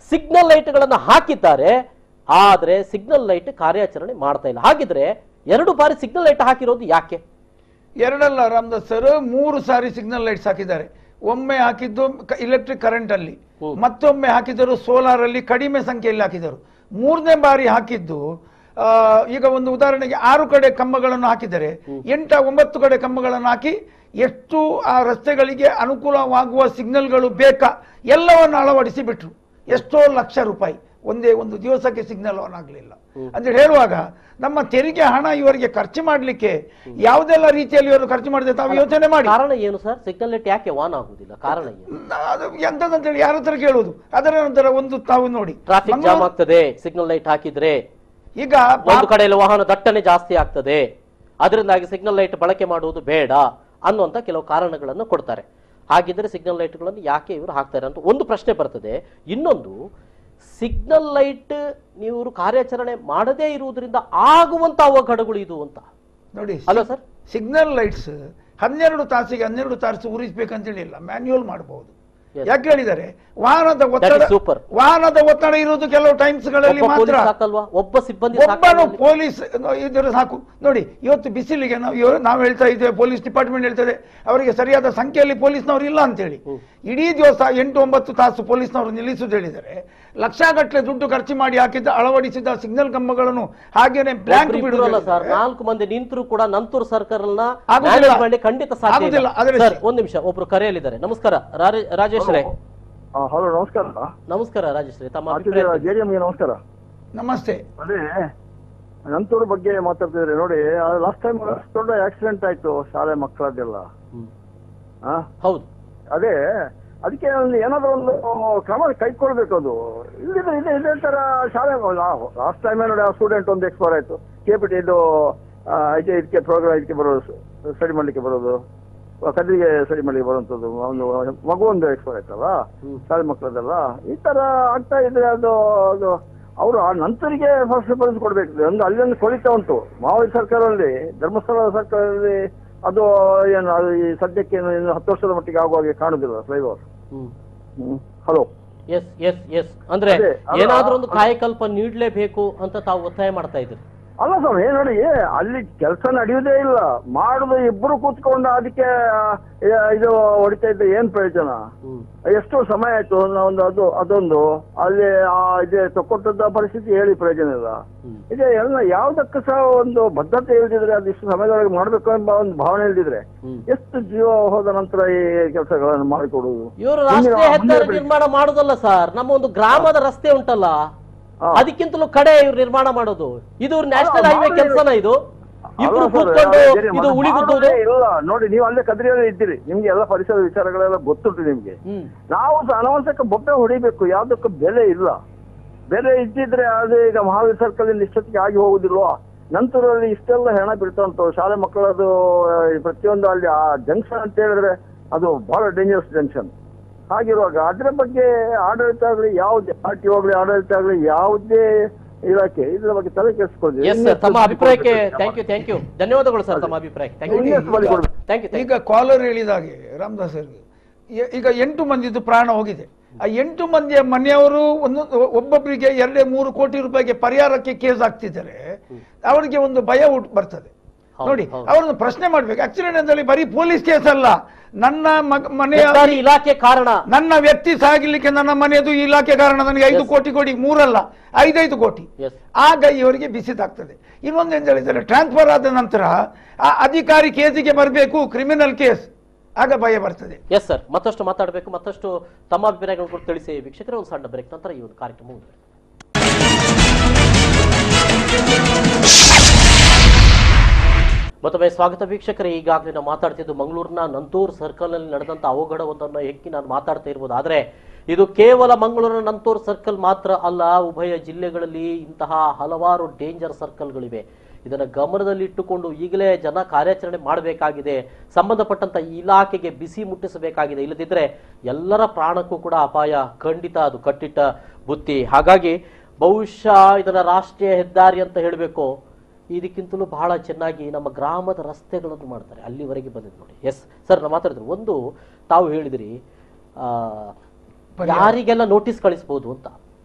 ಸಿಗ್ನಲ್ ಲೈಟ್ಗಳನ್ನು ಹಾಕಿದ್ದಾರೆ ಆದ್ರೆ ಸಿಗ್ನಲ್ ಲೈಟ್ ಕಾರ್ಯಾಚರಣೆ ಮಾಡ್ತಾ ಇಲ್ಲ ಹಾಗಿದ್ರೆ ಎರಡು ಬಾರಿ ಸಿಗ್ನಲ್ ಲೈಟ್ ಹಾಕಿರೋದು ಯಾಕೆ ಎರಡಲ್ಲ ರಾಮದಾಸ್ ಸರ್ ಮೂರು ಸಾರಿ ಸಿಗ್ನಲ್ ಲೈಟ್ಸ್ ಹಾಕಿದ್ದಾರೆ ಒಮ್ಮೆ ಹಾಕಿದ್ದು ಇಲೆಕ್ಟ್ರಿಕ್ ಕರೆಂಟ್ ಅಲ್ಲಿ ಹ್ಮ್. ಮತ್ತೊಮ್ಮೆ ಹಾಕಿದರು ಸೋಲಾರ್ ಅಲ್ಲಿ ಕಡಿಮೆ ಸಂಖ್ಯೆಯಲ್ಲಿ ಹಾಕಿದರು ಮೂರನೇ ಬಾರಿ ಹಾಕಿದ್ದು ಆ, ಈಗ ಒಂದು ಉದಾಹರಣೆಗೆ ಆರು ಕಡೆ ಕಂಬಗಳನ್ನು ಹಾಕಿದರೆ ಎಂಟ ಒಂಬತ್ತು ಕಡೆ ಕಂಬಗಳನ್ನು ಹಾಕಿ ಎಷ್ಟು ಆ ರಸ್ತೆಗಳಿಗೆ ಅನುಕೂಲವಾಗುವ ಸಿಗ್ನಲ್ಗಳು ಬೇಕಾ ಎಲ್ಲವನ್ನು ಅಳವಡಿಸಿ ಬಿಟ್ರು ಎಷ್ಟೋ ಲಕ್ಷ ರೂಪಾಯಿ ಒಂದೇ ಒಂದು ದಿವಸಕ್ಕೆ ಸಿಗ್ನಲ್ ಆನ್ ಆಗಲಿಲ್ಲ ಅಂತ ಹೇಳುವಾಗ ನಮ್ಮ ತೆರಿಗೆ ಹಣ ಇವರಿಗೆ ಖರ್ಚು ಮಾಡಲಿಕ್ಕೆ ಯಾವುದೆಲ್ಲ ರೀತಿಯಲ್ಲಿ ಇವರು ಖರ್ಚು ಮಾಡಿದೆ ತಾವು ಯೋಚನೆ ಮಾಡಿ ಕಾರಣ ಏನು ಸರ್ ಸಿಗ್ನಲ್ ಲೈಟ್ ಯಾಕೆ ಆನ್ ಆಗುದಿಲ್ಲ ಕಾರಣ ಏನು ಅದು ಎಂತದಂತೇಳಿ ಯಾರ ಹತ್ರ ಕೇಳುವುದು ಅದರ ನಂತರ ಒಂದು ತಾವು ನೋಡಿ ಟ್ರಾಫಿಕ್ ಜಾಮ್ ಮಂಗಳೂರು- ಆಗ್ತದೆ ಸಿಗ್ನಲ್ ಲೈಟ್ ಹಾಕಿದ್ರೆ ಈಗ ಒಂದು ಕಡೆಯಲ್ಲಿ ವಾಹನ ದಟ್ಟಣೆ ಜಾಸ್ತಿ ಆಗ್ತದೆ ಅದರಿಂದಾಗಿ ಸಿಗ್ನಲ್ ಲೈಟ್ ಬಳಕೆ ಮಾಡುವುದು ಬೇಡ ಅನ್ನುವಂತ ಕೆಲವು ಕಾರಣಗಳನ್ನು ಕೊಡ್ತಾರೆ ಹಾಗಿದ್ರೆ ಸಿಗ್ನಲ್ ಲೈಟ್ಗಳನ್ನು ಯಾಕೆ ಇವರು ಹಾಕ್ತಾರೆ ಅಂತ ಒಂದು ಪ್ರಶ್ನೆ ಬರ್ತದೆ ಇನ್ನೊಂದು ಸಿಗ್ನಲ್ ಲೈಟ್ ನೀವು ಕಾರ್ಯಾಚರಣೆ ಮಾಡದೇ ಇರುವುದರಿಂದ ಆಗುವಂತ ಅವಘಡಗಳು ಇದು ಅಂತ ನೋಡಿ ಅಲ್ವಾ ಸರ್ ಸಿಗ್ನಲ್ ಲೈಟ್ಸ್ ಹನ್ನೆರಡು ತಾಸಿಗೆ ಹನ್ನೆರಡು ತಾಸು ಉರಿಸ್ಬೇಕಂತೇಳಿ ಇಲ್ಲ ಮ್ಯಾನ್ಯುಯಲ್ ಮಾಡಬಹುದು Yes. ಯಾಕೆ ಹೇಳಿದರೆ ವಾಹನದ is ಒತ್ತಡ super. ವಾಹನದ ಒತ್ತಡ ಇರುವುದು ಕೆಲವು ಟೈಮ್ಸ್ ಗಳಲ್ಲಿ ಒಬ್ಬ ಮಾತ್ರ ಪೊಲೀಸ್ ಸಾಕಲ್ವಾ ಒಬ್ಬ ಸಿಬ್ಬಂದಿ ಒಬ್ಬನು ಸಾಕಲ್ವಾ? ಪೊಲೀಸ್ ಇದರ ಸಾಕು ನೋಡಿ ಇವತ್ತು ಬಿಸಿಲಿಗೆ ನಾವು ಇವ- ನಾವು ಹೇಳ್ತಾ ಇದ್ದೇವೆ ಪೊಲೀಸ್ ಡಿಪಾರ್ಟ್ಮೆಂಟ್ ಹೇಳ್ತದೆ ಅವರಿಗೆ ಸರಿಯಾದ ಸಂಖ್ಯೆಯಲ್ಲಿ ಪೊಲೀಸ್ನವರು ಇಲ್ಲ ಅಂತೇಳಿ ಇಡೀ ದಿವಸ ಎಂಟು ಒಂಬತ್ತು ತಾಸು ಪೊಲೀಸ್ನವರು ನಿಲ್ಲಿಸುವುದು ಹೇಳಿದರೆ ಲಕ್ಷಗಟ್ಟಲೆ ದುಡ್ಡು ಖರ್ಚು ಮಾಡಿ ಹಾಕಿದ್ದ ಅಳವಡಿಸಿದ ಸಿಗ್ನಲ್ ಕಂಬಗಳನ್ನು ಹಾಗೇನೆ ಬ್ಲಾಂಕ್ ಒಬ್ರು ಇಬ್ರು ಅಲ್ಲ ಸರ್ ಬಿಡುವುದು ನಾಲ್ಕು ಮಂದಿ ನಿಂತರೂ ಕೂಡ ನಂತೂರ್ ಸರ್ಕಲ್ ನ ಆಗುದಿಲ್ಲ. manage ಮಾಡ್ಲಿಕ್ಕೆ ಖಂಡಿತ ಸಾಧ್ಯ ಆಗುದಿಲ್ಲ. ಇಲ್ಲ ಆದ್ರೆ ಸರ್ ಒಂದ್ ನಿಮಿಷ ಒಬ್ರು ಕರೆಯಲ್ಲಿದ್ದಾರೆ ನಮಸ್ಕಾರ ರಾಜೇ- ರಾಜೇಶ್ ರೇ ಹಲೋ ನಮಸ್ಕಾರ ನಮಸ್ಕಾರ ರಾಜೇಶ್ ರೇ ತಮ್ಮ ಅಭಿಪ್ರಾಯ ತಿಳಿಸಿ. ಜೆ ಡಿ ಎಮ್ಗೆ ನಮಸ್ಕಾರ ನಮಸ್ತೆ ಅದೇ ನಂತೂರ್ ಬಗ್ಗೆ ಮಾತಾಡ್ತಿದ್ರೆ ನೋಡಿ ಲಾಸ್ಟ್ ಟೈಮ್ ದೊಡ್ಡ ಆಕ್ಸಿಡೆಂಟ್ ಆಯ್ತು ಶಾಲೆ ಮಕ್ಕಳದ್ದೆಲ್ಲ ಹ್ಮ್. ಆ? ಹೌದು ಅದೇ ಅದಕ್ಕೆ ಒಂದು ಏನಾದ್ರು ಒಂದು ಕ್ರಮ ಕೈಗೊಳ್ಬೇಕು ಅದು ಇಲ್ಲಿದ್ರೆ ಇದೆ ಇದೇ ತರ ಶಾಲೆ ಲಾಸ್ಟ್ ಟೈಮ್ ನೋಡಿ ಆ ಸ್ಟೂಡೆಂಟ್ ಒಂದು ಎಕ್ಸ್ಪೈರ್ ಆಯ್ತು ಕೆ ಪಿ ಟಿ ಇದು ಆ, ಇದಕ್ಕೆ ಇದಕ್ಕೆ ಪ್ರೋಗ್ರಾಮ್ ಇದಕ್ಕೆ ಬರೋದು ಸ್ಟಡಿ ಮಾಡ್ಲಿಕ್ಕೆ ಬರೋದು ಕದ್ರಿಗೆ ಸ್ಟಡಿ ಮಾಡ್ಲಿಕ್ಕೆ ಬರುವಂಥದ್ದು ಒಂದು ಮಗು ಒಂದು ಎಕ್ಸ್ಪೈರ್ ಆಯ್ತಲ್ಲ ಹ್ಮ್. ಶಾಲೆ ಮಕ್ಕಳದೆಲ್ಲ ಈ ತರ ಆಗ್ತಾ ಇದ್ರೆ ಅದು ಅದು ಅವರು ಆ ನಂತರಿಗೆ ಫಸ್ಟ್ ಪ್ರಿಫರೆನ್ಸ್ ಕೊಡ್ಬೇಕು ಒಂದು ಅಲ್ಲಿ ಒಂದು ಕೊಳಿತಾ ಉಂಟು ಮಾವಳಿ ಸರ್ಕಾರದಲ್ಲಿ ಧರ್ಮಸ್ಥಳ ಸರ್ಕಾರದಲ್ಲಿ ಅದು ಏನು ಅದು ಈ ಸದ್ಯಕ್ಕೆ ಏನು ಇನ್ನು ಹತ್ತು ವರ್ಷದ ಮಟ್ಟಿಗೆ ಆಗುವ ಹಾಗೆ ಕಾಣುದಿಲ್ಲ flyover hmm hello yes yes yes ಅಂದ್ರೆ ಅದೇ, ಅಲ್ಲ, ಏನಾದ್ರೂ ಒಂದು ಕಾಯಕಲ್ಪ ನೀಡ್ಲೇಬೇಕು ಅಂತ ತಾವು ಒತ್ತಾಯ ಮಾಡ್ತಾ ಇದ್ದೀರಿ ಅಲ್ಲ ಸರ್ ಏನ್ ನೋಡಿ ಅಲ್ಲಿ ಕೆಲಸ ನಡೆಯುವುದೇ ಇಲ್ಲ ಮಾಡುದು ಇಬ್ರು ಕೂತ್ಕೊಂಡು ಅದಕ್ಕೆ ಆ, ಇದು ಹೊಡಿತಾ ಇದ್ದ ಏನ್ ಪ್ರಯೋಜನ ಹ್ಮ್ ಎಷ್ಟು ಸಮಯ ಆಯ್ತು ಒಂದು- ಒಂದು ಅದು ಅದೊಂದು ಅಲ್ಲಿ ಆ ಇದೆ ತಕ್ಕೊಟ್ಟದ ಪರಿಸ್ಥಿತಿ ಹೇಳಿ ಪ್ರಯೋಜನ ಇಲ್ಲ ಹ್ಮ್ ಇದೆ ಎಲ್ಲ ಯಾವ್ದಕ್ಕೂ ಸಹ ಒಂದು ಬದ್ಧತೆ ಇಲ್ದಿದ್ರೆ ಅದು ಇಷ್ಟು ಸಮಯದೊಳಗೆ ಮಾಡ್ಬೇಕು ಎಂಬ ಒಂದು ಭಾವನೆ ಇಲ್ದಿದ್ರೆ ಹ್ಮ್ ಎಷ್ಟು ಜೀವ ಹೋದ ನಂತರ ಈ ಕೆಲಸಗಳನ್ನು ಮಾಡಿಕೊಡುವುದು ಇವರು ಮುಂದಿನ- ರಾಷ್ಟ್ರೀಯ ಹೆದ್ದಾರಿ ಮುಂದಿನ ಬೆಳೆ- ನಿರ್ಮಾಣ ಮಾಡುದಲ್ಲ ಸರ್ ನಮ್ಮ ಒಂದು ಗ್ರಾಮದ ರಸ್ತೆ ಉಂಟಲ್ಲ ಹಾ. ಅದಕ್ಕಿಂತಲೂ ಕಡೆ ಇವ್ರು ನಿರ್ಮಾಣ ಮಾಡೋದು ಇದು ನ್ಯಾಷನಲ್ ಹೈವೇ ಮಾಡಿ- ಕೆಲಸನ ಇದು ಇಬ್ರು ಅಲ್ಲ ಸರ್, ಕೂತ್ಕೊಂಡು ಸರಿ, ಇದು ಮಾ- ಉಳಿಗುತ್ತೋದು ಮಾಡೋದೇ ಇಲ್ಲ ನೋಡಿ ನೀವು ಅಲ್ಲೇ ಕದ್ರಿಯಲ್ಲಿ ಇದ್ದೀರಿ ನಿಮ್ಗೆ ಎಲ್ಲ ಪರಿಸರ ವಿಚಾರಗಳೆಲ್ಲ ಗೊತ್ತುಂಟು ನಿಮ್ಗೆ ಹ್ಮ್ ನಾವು ಸಹ ಅನವಶ್ಯಕ ಬೊಬ್ಬೆ ಹೊಡಿಬೇಕು ಯಾವ್ದಕ್ಕೂ ಬೆಲೆ ಇಲ್ಲ ಬೆಲೆ ಇದ್ದಿದ್ರೆ ಅದು ಈಗ ಮಹಾವೀರ್ ಸರ್ಕಲ್ ಇಂದ ಇಷ್ಟೊತ್ತಿಗೆ ಆಗಿ ಹೋಗುದಿಲ್ವಾ ನಂತರದಲ್ಲಿ ಇಷ್ಟೆಲ್ಲ ಹೆಣ ಬೀಳ್ತಾ ಉಂಟು ಶಾಲೆ ಮಕ್ಕಳದು ಆ, ಈ ಪ್ರತಿಯೊಂದು ಅಲ್ಲಿ ಆ ಜಂಕ್ಷನ್ ಅಂತ ಹೇಳಿದ್ರೆ ಅದು ಬಹಳ ಡೇಂಜರಸ್ ಜಂಕ್ಷನ್ ಹಾಗಿರುವಾಗ ಅದ್ರ ಬಗ್ಗೆ ಆಡಳಿತ ಆಗಲಿ ಯಾವುದೇ ಆರ್ ಟಿ ಹೋಗ್ಲಿ ಆಡಳಿತ ಆಗಲಿ ಯಾವುದೇ ಇಲಾಖೆ ಇದ್ರ ಬಗ್ಗೆ ತಲೆ ಕೆಡಿಸ್ಕೊಳ್ಳಿ ಎಸ್ ಸರ್ ತಮ್ಮ ಅಭಿಪ್ರಾಯಕ್ಕೆ ಥ್ಯಾಂಕ್ ಯು ಥ್ಯಾಂಕ್ ಯು ಧನ್ಯವಾದಗಳು ಸರ್ ತಮ್ಮ ಅಭಿಪ್ರಾಯಕ್ಕೆ ಥ್ಯಾಂಕ್ ಯು ಇನ್ನಷ್ಟು ಬಲಿ ಕೊಡ್ಬೇಕು. ಥ್ಯಾಂಕ್ ಯು ಥ್ಯಾಂಕ್ ಈಗ ಕಾಲರ್ ಹೇಳಿದಾಗೆ ರಾಮದಾಸ್ ಅವರಿಗೆ ಈ- ಈಗ ಎಂಟು ಮಂದಿದು ಪ್ರಾಣ ಹೋಗಿದೆ ಆ ಎಂಟು ಮಂದಿಯ ಮನೆಯವರು ಒಂದು ಒಬ್ಬೊಬ್ಬರಿಗೆ ಎರಡೇ ಮೂರು ಕೋಟಿ ರೂಪಾಯಿಗೆ ಪರಿಹಾರಕ್ಕೆ ಕೇಸ್ ಹಾಕ್ತಿದ್ದಾರೆ ಅವರಿಗೆ ಒಂದು ಭಯ ಉಟ್ ಬರ್ತದೆ ಹೌದು, ನೋಡಿ ಹೌದು. ಅವರನ್ನು ಪ್ರಶ್ನೆ ಮಾಡ್ಬೇಕು ಆಕ್ಸಿಡೆಂಟ್ ಅಂತೇಳಿ ಬರೀ ಪೊಲೀಸ್ ಕೇಸ್ ಅಲ್ಲ ನನ್ನ ಮಗ ಮನೆಯ ಹೆದ್ದಾರಿ ಇಲಾಖೆ ಕಾರಣ ನನ್ನ ವ್ಯಕ್ತಿ ಸಾಗಿಲಿಕ್ಕೆ ನನ್ನ ಮನೆಯದು ಇಲಾಖೆ ಕಾರಣ ನನಗೆ ಐದು Yes. ಕೋಟಿ ಕೊಡಿ ಮೂರಲ್ಲ ಐದೈದು ಕೋಟಿ ಎಸ್ ಆಗ ಇವರಿಗೆ ಬಿಸಿದಾಗ್ತದೆ ಇನ್ನೊಂದು ಏನು ಹೇಳಿದ್ದಾರೆ ಟ್ರಾನ್ಸ್ಫರ್ ಆದ ನಂತರ ಆ ಅಧಿಕಾರಿ ಕೇಸಿಗೆ ಬರಬೇಕು ಕ್ರಿಮಿನಲ್ ಕೇಸ್ ಆಗ ಭಯ ಬರ್ತದೆ ಎಸ್ ಸರ್ ಮತ್ತಷ್ಟು ಮಾತಾಡಬೇಕು ಮತ್ತಷ್ಟು ತಮ್ಮ ಅಭಿಪ್ರಾಯಗಳನ್ನು ಕೂಡ ತಿಳಿಸಿ ವೀಕ್ಷಕರೇ ಒಂದು ಸಣ್ಣ ಬ್ರೇಕ್ ನಂತರ ಈ ಒಂದು ಕಾರ್ಯಕ್ರಮ ಮುಂದುವರಿಯುತ್ತೆ. ಮತ್ತೊಮ್ಮೆ ಸ್ವಾಗತ ವೀಕ್ಷಕರೇ ಈಗಾಗಲೇ ನಾವು ಮಾತಾಡ್ತಿದ್ದು ಮಂಗಳೂರಿನ ನಂತೂರ್ ಸರ್ಕಲ್ ನಲ್ಲಿ ನಡೆದಂತ ಅವಘಡವೊಂದನ್ನು ಹೆಕ್ಕಿ ನಾನು ಮಾತಾಡ್ತಾ ಇರ್ಬೋದು ಆದ್ರೆ ಇದು ಕೇವಲ ಮಂಗಳೂರಿನ ನಂತೂರ್ ಸರ್ಕಲ್ ಮಾತ್ರ ಅಲ್ಲ ಉಭಯ ಜಿಲ್ಲೆಗಳಲ್ಲಿ ಇಂತಹ ಹಲವಾರು ಡೇಂಜರ್ ಸರ್ಕಲ್ಗಳಿವೆ ಇದನ್ನ ಗಮನದಲ್ಲಿಟ್ಟುಕೊಂಡು ಈಗಲೇ ಜನ ಕಾರ್ಯಾಚರಣೆ ಮಾಡಬೇಕಾಗಿದೆ ಸಂಬಂಧಪಟ್ಟಂತ ಇಲಾಖೆಗೆ ಬಿಸಿ ಮುಟ್ಟಿಸಬೇಕಾಗಿದೆ ಇಲ್ಲದಿದ್ದರೆ ಎಲ್ಲರ ಪ್ರಾಣಕ್ಕೂ ಕೂಡ ಅಪಾಯ ಖಂಡಿತ ಅದು ಕಟ್ಟಿಟ್ಟ ಬುತ್ತಿ ಹಾಗಾಗಿ ಬಹುಶಃ ಇದನ್ನ ರಾಷ್ಟ್ರೀಯ ಹೆದ್ದಾರಿ ಅಂತ ಹೇಳಬೇಕು ಇದಕ್ಕಿಂತಲೂ ಬಹಳ ಚೆನ್ನಾಗಿ ನಮ್ಮ ಗ್ರಾಮದ ರಸ್ತೆಗಳನ್ನು ಮಾಡ್ತಾರೆ ಅಲ್ಲಿವರೆಗೆ ಬಂದಿದೆ ನೋಡಿ ಎಸ್ ಸರ್ ನಾವು ಮಾತಾಡಿದ್ರು ಒಂದು ತಾವು ಹೇಳಿದ್ರಿ ಆ, ಯಾರಿಗೆಲ್ಲ ನೋಟಿಸ್ ಕಳಿಸ್ಬೋದು ಅಂತ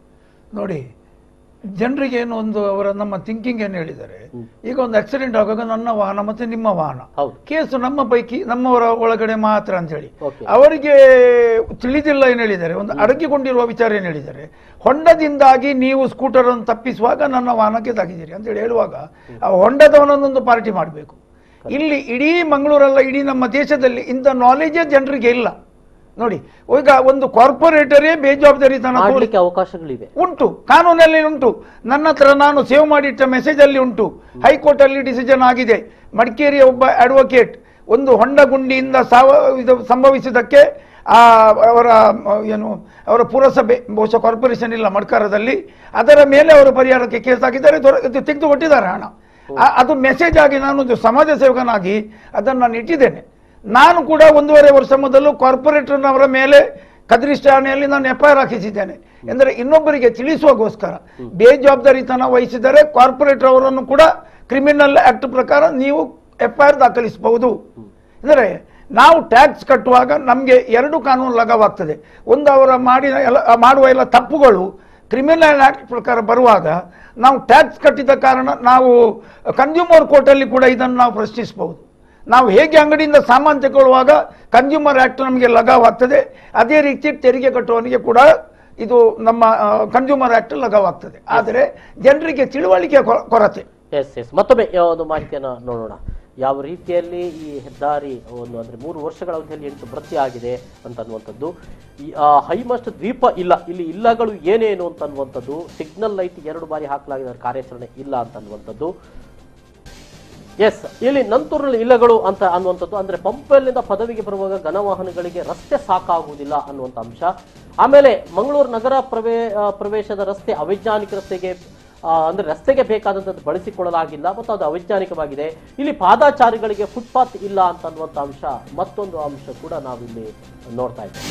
ನೋಡಿ ಜನರಿಗೆ ಏನು ಒಂದು ಅವರ ನಮ್ಮ ಥಿಂಕಿಂಗ್ ಏನು ಹೇಳಿದ್ದಾರೆ ಈಗ ಒಂದು ಆಕ್ಸಿಡೆಂಟ್ ಆಗುವಾಗ ನನ್ನ ವಾಹನ ಮತ್ತೆ ನಿಮ್ಮ ವಾಹನ ಹೌದು ಕೇಸು ನಮ್ಮ ಪೈಕಿ ನಮ್ಮವರ ಒಳಗಡೆ ಮಾತ್ರ ಅಂತ ಹೇಳಿ Okay. ಅವರಿಗೆ ತಿಳಿದಿಲ್ಲ ಏನು ಹೇಳಿದ್ದಾರೆ ಒಂದು ಅಡಗಿಕೊಂಡಿರುವ ವಿಚಾರ ಏನು ಹೇಳಿದ್ದಾರೆ ಹೊಂಡದಿಂದಾಗಿ ನೀವು ಸ್ಕೂಟರ್ ಅನ್ನು ತಪ್ಪಿಸುವಾಗ ನನ್ನ ವಾಹನಕ್ಕೆ ತಾಗಿದ್ದೀರಿ ಅಂತ ಹೇಳಿ ಹೇಳುವಾಗ ಆ ಹೊಂಡದವನನ್ನೊಂದು ಪಾರ್ಟಿ ಮಾಡಬೇಕು ಇಲ್ಲಿ ಇಡೀ ಮಂಗಳೂರಲ್ಲ ಇಡೀ ನಮ್ಮ ದೇಶದಲ್ಲಿ ಇಂಥ ನಾಲೆಜೇ ಜನರಿಗೆ ಇಲ್ಲ ನೋಡಿ ಈಗ ಒಂದು ಕಾರ್ಪೊರೇಟರೇ ಬೇಜವಾಬ್ದಾರಿತನ ತೋರಿಸ್ತಾರೆ ಮಾಡ್ಲಿಕ್ಕೆ ಅವಕಾಶಗಳಿವೆ ಉಂಟು ಕಾನೂನಲ್ಲಿ ಉಂಟು ನನ್ನ ಹತ್ರ ನಾನು ಸೇವ್ ಮಾಡಿಟ್ಟ ಮೆಸೇಜ್ ಅಲ್ಲಿ ಉಂಟು ಹೈಕೋರ್ಟ್ ಅಲ್ಲಿ ಡಿಸಿಷನ್ ಆಗಿದೆ ಮಡಿಕೇರಿಯ ಒಬ್ಬ ಅಡ್ವೊಕೇಟ್ ಒಂದು ಹೊಂಡ ಗುಂಡಿಯಿಂದ ಸಾವ ಇದು ಸಂಭವಿಸಿದ್ದಕ್ಕೆ ಆ ಅವರ ಮ, ಏನು ಅವರ ಪುರಸಭೆ ಬಹುಶಃ ಕಾರ್ಪೊರೇಷನ್ ಇಲ್ಲ ಮಡ್ಕಾರದಲ್ಲಿ ಅದರ ಮೇಲೆ ಅವರು ಪರಿಹಾರಕ್ಕೆ ಕೇಸ್ ಹಾಕಿದ್ದಾರೆ ದೊರ- ಇದು ತೆಗೆದು ಕೊಟ್ಟಿದ್ದಾರೆ ಹಣ ಆ- ಅದು ಮೆಸೇಜ್ ಆಗಿ ನಾನು ಒಂದು ಸಮಾಜ ಸೇವಕನಾಗಿ ಅದನ್ನು ನಾನು ಇಟ್ಟಿದ್ದೇನೆ ನಾನು ಕೂಡ ಒಂದೂವರೆ ವರ್ಷ ಮೊದಲು ಕಾರ್ಪೊರೇಟರ್ನವರ ಮೇಲೆ ಕದ್ರಿ ಠಾಣೆಯಲ್ಲಿ ನಾನು ಎಫ್ ಐ ಆರ್ ಹಾಕಿಸಿದ್ದೇನೆ ಎಂದರೆ ಇನ್ನೊಬ್ಬರಿಗೆ ತಿಳಿಸುವಾಗೋಸ್ಕರ ಬೇಜವಾಬ್ದಾರಿತನ ವಹಿಸಿದರೆ ಕಾರ್ಪೊರೇಟರ್ ಅವರನ್ನು ಕೂಡ ಕ್ರಿಮಿನಲ್ ಆಕ್ಟ್ ಪ್ರಕಾರ ನೀವು ಎಫ್ ಐ ಆರ್ ದಾಖಲಿಸಬಹುದು ಅಂದರೆ ನಾವು ಟ್ಯಾಕ್ಸ್ ಕಟ್ಟುವಾಗ ನಮಗೆ ಎರಡು ಕಾನೂನು ಲಗವಾಗ್ತದೆ ಒಂದು ಅವರ ಮಾಡಿದ ಎಲ್ಲ ಮಾಡುವ ಎಲ್ಲ ತಪ್ಪುಗಳು ಕ್ರಿಮಿನಲ್ ಆಕ್ಟ್ ಪ್ರಕಾರ ಬರುವಾಗ ನಾವು ಟ್ಯಾಕ್ಸ್ ಕಟ್ಟಿದ ಕಾರಣ ನಾವು ಕನ್ಸ್ಯೂಮರ್ ಕೋರ್ಟಲ್ಲಿ ಕೂಡ ಇದನ್ನು ನಾವು ಪ್ರಶ್ನಿಸಬಹುದು ನಾವು ಹೇಗೆ ಅಂಗಡಿಯಿಂದ ಸಾಮಾನು ತಗೊಳ್ಳುವಾಗ ಕನ್ಸ್ಯೂಮರ್ ಆಕ್ಟ್ ನಮಗೆ ಲಗಾವಾಗ್ತದೆ ಅದೇ ರೀತಿ ತೆರಿಗೆ ಕಟ್ಟುವವನಿಗೆ ಕೂಡ ಇದು ನಮ್ಮ ಕನ್ಸ್ಯೂಮರ್ ಆಕ್ಟ್ ಲಗಾವಾಗ್ತದೆ ಆದರೆ ಜನರಿಗೆ ತಿಳುವಳಿಕೆ ಕೊರ- ಕೊರತೆ ಎಸ್ ಎಸ್ ಮತ್ತೊಮ್ಮೆ ಆ ಒಂದು ಮಾಹಿತಿಯನ್ನು ನೋಡೋಣ ಯಾವ ರೀತಿಯಲ್ಲಿ ಈ ಹೆದ್ದಾರಿ ಒಂದು ಅಂದ್ರೆ ಮೂರು ವರ್ಷಗಳ ಅವಧಿಯಲ್ಲಿ ಎಂಟು ಭರ್ತಿ ಆಗಿದೆ ಅಂತನ್ನುವಂಥದ್ದು ಈ ಹೈಮಸ್ಟ್ ದ್ವೀಪ ಇಲ್ಲ ಇಲ್ಲಿ ಇಲ್ಲಗಳು ಏನೇನು ಅಂತನ್ನುವಂಥದ್ದು ಸಿಗ್ನಲ್ ಲೈಟ್ ಎರಡು ಬಾರಿ ಹಾಕಲಾಗಿದೆ ಅದರ ಕಾರ್ಯಾಚರಣೆ ಇಲ್ಲ ಅಂತನ್ನುವಂಥದ್ದು ಎಸ್ ಇಲ್ಲಿ ನಂತೂರಿನಲ್ಲಿ ಇಲ್ಲಗಳು ಅಂತ ಅನ್ನುವಂಥದ್ದು ಅಂದ್ರೆ ಪಂಪಲ್ಲಿಂದ ಪದವಿಗೆ ಬರುವಾಗ ಘನವಾಹನಗಳಿಗೆ ರಸ್ತೆ ಸಾಕಾಗುವುದಿಲ್ಲ ಅನ್ನುವಂಥ ಅಂಶ ಆಮೇಲೆ ಮಂಗಳೂರು ನಗರ ಪ್ರವೇ ಆ, ಪ್ರವೇಶದ ರಸ್ತೆ ಅವೈಜ್ಞಾನಿಕ ರಸ್ತೆಗೆ ಆ, ಅಂದ್ರೆ ರಸ್ತೆಗೆ ಬೇಕಾದಂಥದ್ದು ಬಳಸಿಕೊಳ್ಳಲಾಗಿಲ್ಲ ಮತ್ತು ಅದು ಅವೈಜ್ಞಾನಿಕವಾಗಿದೆ ಇಲ್ಲಿ ಪಾದಾಚಾರಿಗಳಿಗೆ ಫುಟ್ಪಾತ್ ಇಲ್ಲ ಅಂತ ಅನ್ನುವಂಥ ಅಂಶ ಮತ್ತೊಂದು ಅಂಶ ಕೂಡ ನಾವಿಲ್ಲಿ ನೋಡ್ತಾ ಇದ್ದೇವೆ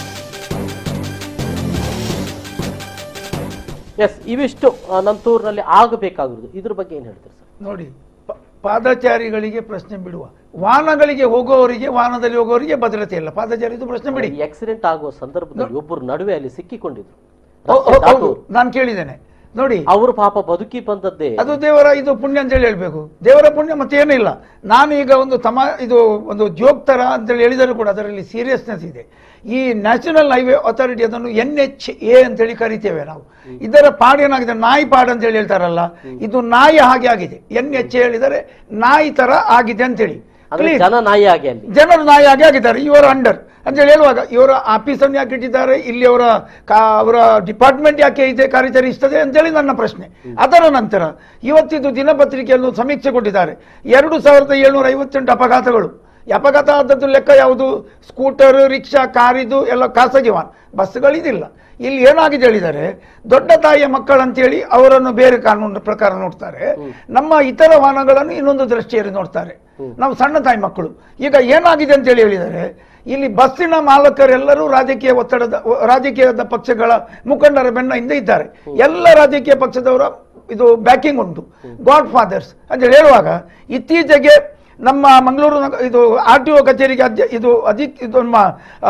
ಎಸ್ ಇವಿಷ್ಟು ಆ, ನಂತೂರಿನಲ್ಲಿ ಆಗಬೇಕಾಗಿರೋದು ಇದ್ರ ಬಗ್ಗೆ ಏನು ಹೇಳ್ತೀರಿ ಸರ್ ನೋಡಿ ಪ- ಪಾದಚಾರಿಗಳಿಗೆ ಪ್ರಶ್ನೆ ಬಿಡುವ ವಾಹನಗಳಿಗೆ ಹೋಗುವವರಿಗೆ ವಾಹನದಲ್ಲಿ ಹೋಗುವವರಿಗೆ ಭದ್ರತೆ ಇಲ್ಲ ಪಾದಚಾರಿದು ಪ್ರಶ್ನೆ ಬಿಡಿ ಈ ಆಕ್ಸಿಡೆಂಟ್ ಆಗುವ ಸಂದರ್ಭದಲ್ಲಿ ಒಬ್ಬರು ನಡುವೆ ಅಲ್ಲಿ ಸಿಕ್ಕಿಕೊಂಡಿದ್ರು ಹೌ- ರಸ್ತೆ ಹೌ- ಹೌದು ದಾಟುವವರು. ನಾನು ಕೇಳಿದ್ದೇನೆ ನೋಡಿ ಅವರು ಪಾಪ ಬದುಕಿ ಬಂದದ್ದೇ ಅದು ದೇವರ ಇದು ಪುಣ್ಯ ಅಂತೇಳಿ ಹೇಳ್ಬೇಕು ದೇವರ ಪುಣ್ಯ ಮತ್ತೆ ಏನಿಲ್ಲ ನಾನು ಈಗ ಒಂದು ತಮ ಇದು ಒಂದು ಜೋಕ್ ತರ ಅಂತೇಳಿ ಹೇಳಿದರೂ ಕೂಡ ಅದರಲ್ಲಿ ಸೀರಿಯಸ್ನೆಸ್ ಇದೆ ಈ ನ್ಯಾಷನಲ್ ಹೈವೇ ಅಥಾರಿಟಿ ಅದನ್ನು ಎನ್ ಎಚ್ ಎ ಅಂತೇಳಿ ಕರಿತೇವೆ ನಾವು ಇದರ ಪಾಡು ಏನಾಗಿದೆ ನಾಯಿ ಪಾಡು ಅಂತೇಳಿ ಹೇಳ್ತಾರಲ್ಲ ಇದು ನಾಯಿ ಹಾಗೆ ಆಗಿದೆ ಎನ್ ಎಚ್ ಎ ಹೇಳಿದರೆ ನಾಯಿ ತರ ಆಗಿದೆ ಅಂತೇಳಿ ಅಂದ್ರೆ Clean. ಜನ ನಾಯಿ ಆಗಿ ಅಲ್ಲಿ ಜನರು ನಾಯಿ ಆಗಿ ಆಗಿದ್ದಾರೆ ಇವರ ಅಂಡರ್ ಅಂತೇಳಿ ಹೇಳುವಾಗ ಇವರ ಆಫೀಸನ್ನು ಯಾಕೆ ಇಟ್ಟಿದ್ದಾರೆ ಇಲ್ಲಿ ಅವರ ಕಾ ಅವರ ಡಿಪಾರ್ಟ್ಮೆಂಟ್ ಯಾಕೆ ಇದೆ ಕಾರ್ಯಚರಿಸ್ತದೆ ಅಂತೇಳಿ ನನ್ನ ಪ್ರಶ್ನೆ ಅದರ ನಂತರ ಇವತ್ತಿದ್ದು ದಿನಪತ್ರಿಕೆಯನ್ನು ಸಮೀಕ್ಷೆ ಕೊಟ್ಟಿದ್ದಾರೆ ಎರಡು ಸಾವಿರದ ಏಳ್ನೂರ ಐವತ್ತೆಂಟು ಅಪಘಾತಗಳು ಈ ಅಪಘಾತ ಆದದ್ದು ಲೆಕ್ಕ ಯಾವುದು ಸ್ಕೂಟರ್ ರಿಕ್ಷಾ ಕಾರಿದು ಎಲ್ಲ ಖಾಸಗಿ ವಾಹನ ಬಸ್ಗಳಿದಿಲ್ಲ ಇಲ್ಲಿ ಏನಾಗಿದೆ ಹೇಳಿದರೆ ದೊಡ್ಡ ತಾಯಿಯ ಮಕ್ಕಳಂತೇಳಿ ಅವರನ್ನು ಬೇರೆ ಕಾನೂನು ಪ್ರಕಾರ ನೋಡ್ತಾರೆ ನಮ್ಮ ಇತರ ವಾಹನಗಳನ್ನು ಇನ್ನೊಂದು ದೃಷ್ಟಿಯಲ್ಲಿ ನೋಡ್ತಾರೆ ನಾವು ಸಣ್ಣ ತಾಯಿ ಮಕ್ಕಳು ಈಗ ಏನಾಗಿದೆ ಅಂತೇಳಿ ಹೇಳಿದರೆ ಇಲ್ಲಿ ಬಸ್ಸಿನ ಮಾಲಕರೆಲ್ಲರೂ ರಾಜಕೀಯ ಒತ್ತಡದ ರಾಜಕೀಯದ ಪಕ್ಷಗಳ ಮುಖಂಡರ ಬೆನ್ನ ಹಿಂದೆ ಇದ್ದಾರೆ ಎಲ್ಲ ರಾಜಕೀಯ ಪಕ್ಷದವರ ಇದು ಬ್ಯಾಕಿಂಗ್ ಉಂಟು ಗಾಡ್ ಫಾದರ್ಸ್ ಅಂತ ಹೇಳುವಾಗ ಇತ್ತೀಚೆಗೆ ನಮ್ಮ ಮಂಗಳೂರು ನಗ- ಇದು ಆರ್ ಟಿ ಒ ಕಚೇರಿಗೆ ಅಧ್ಯ ಇದು ಅಧಿಕ್ ಇದು ನಮ್ಮ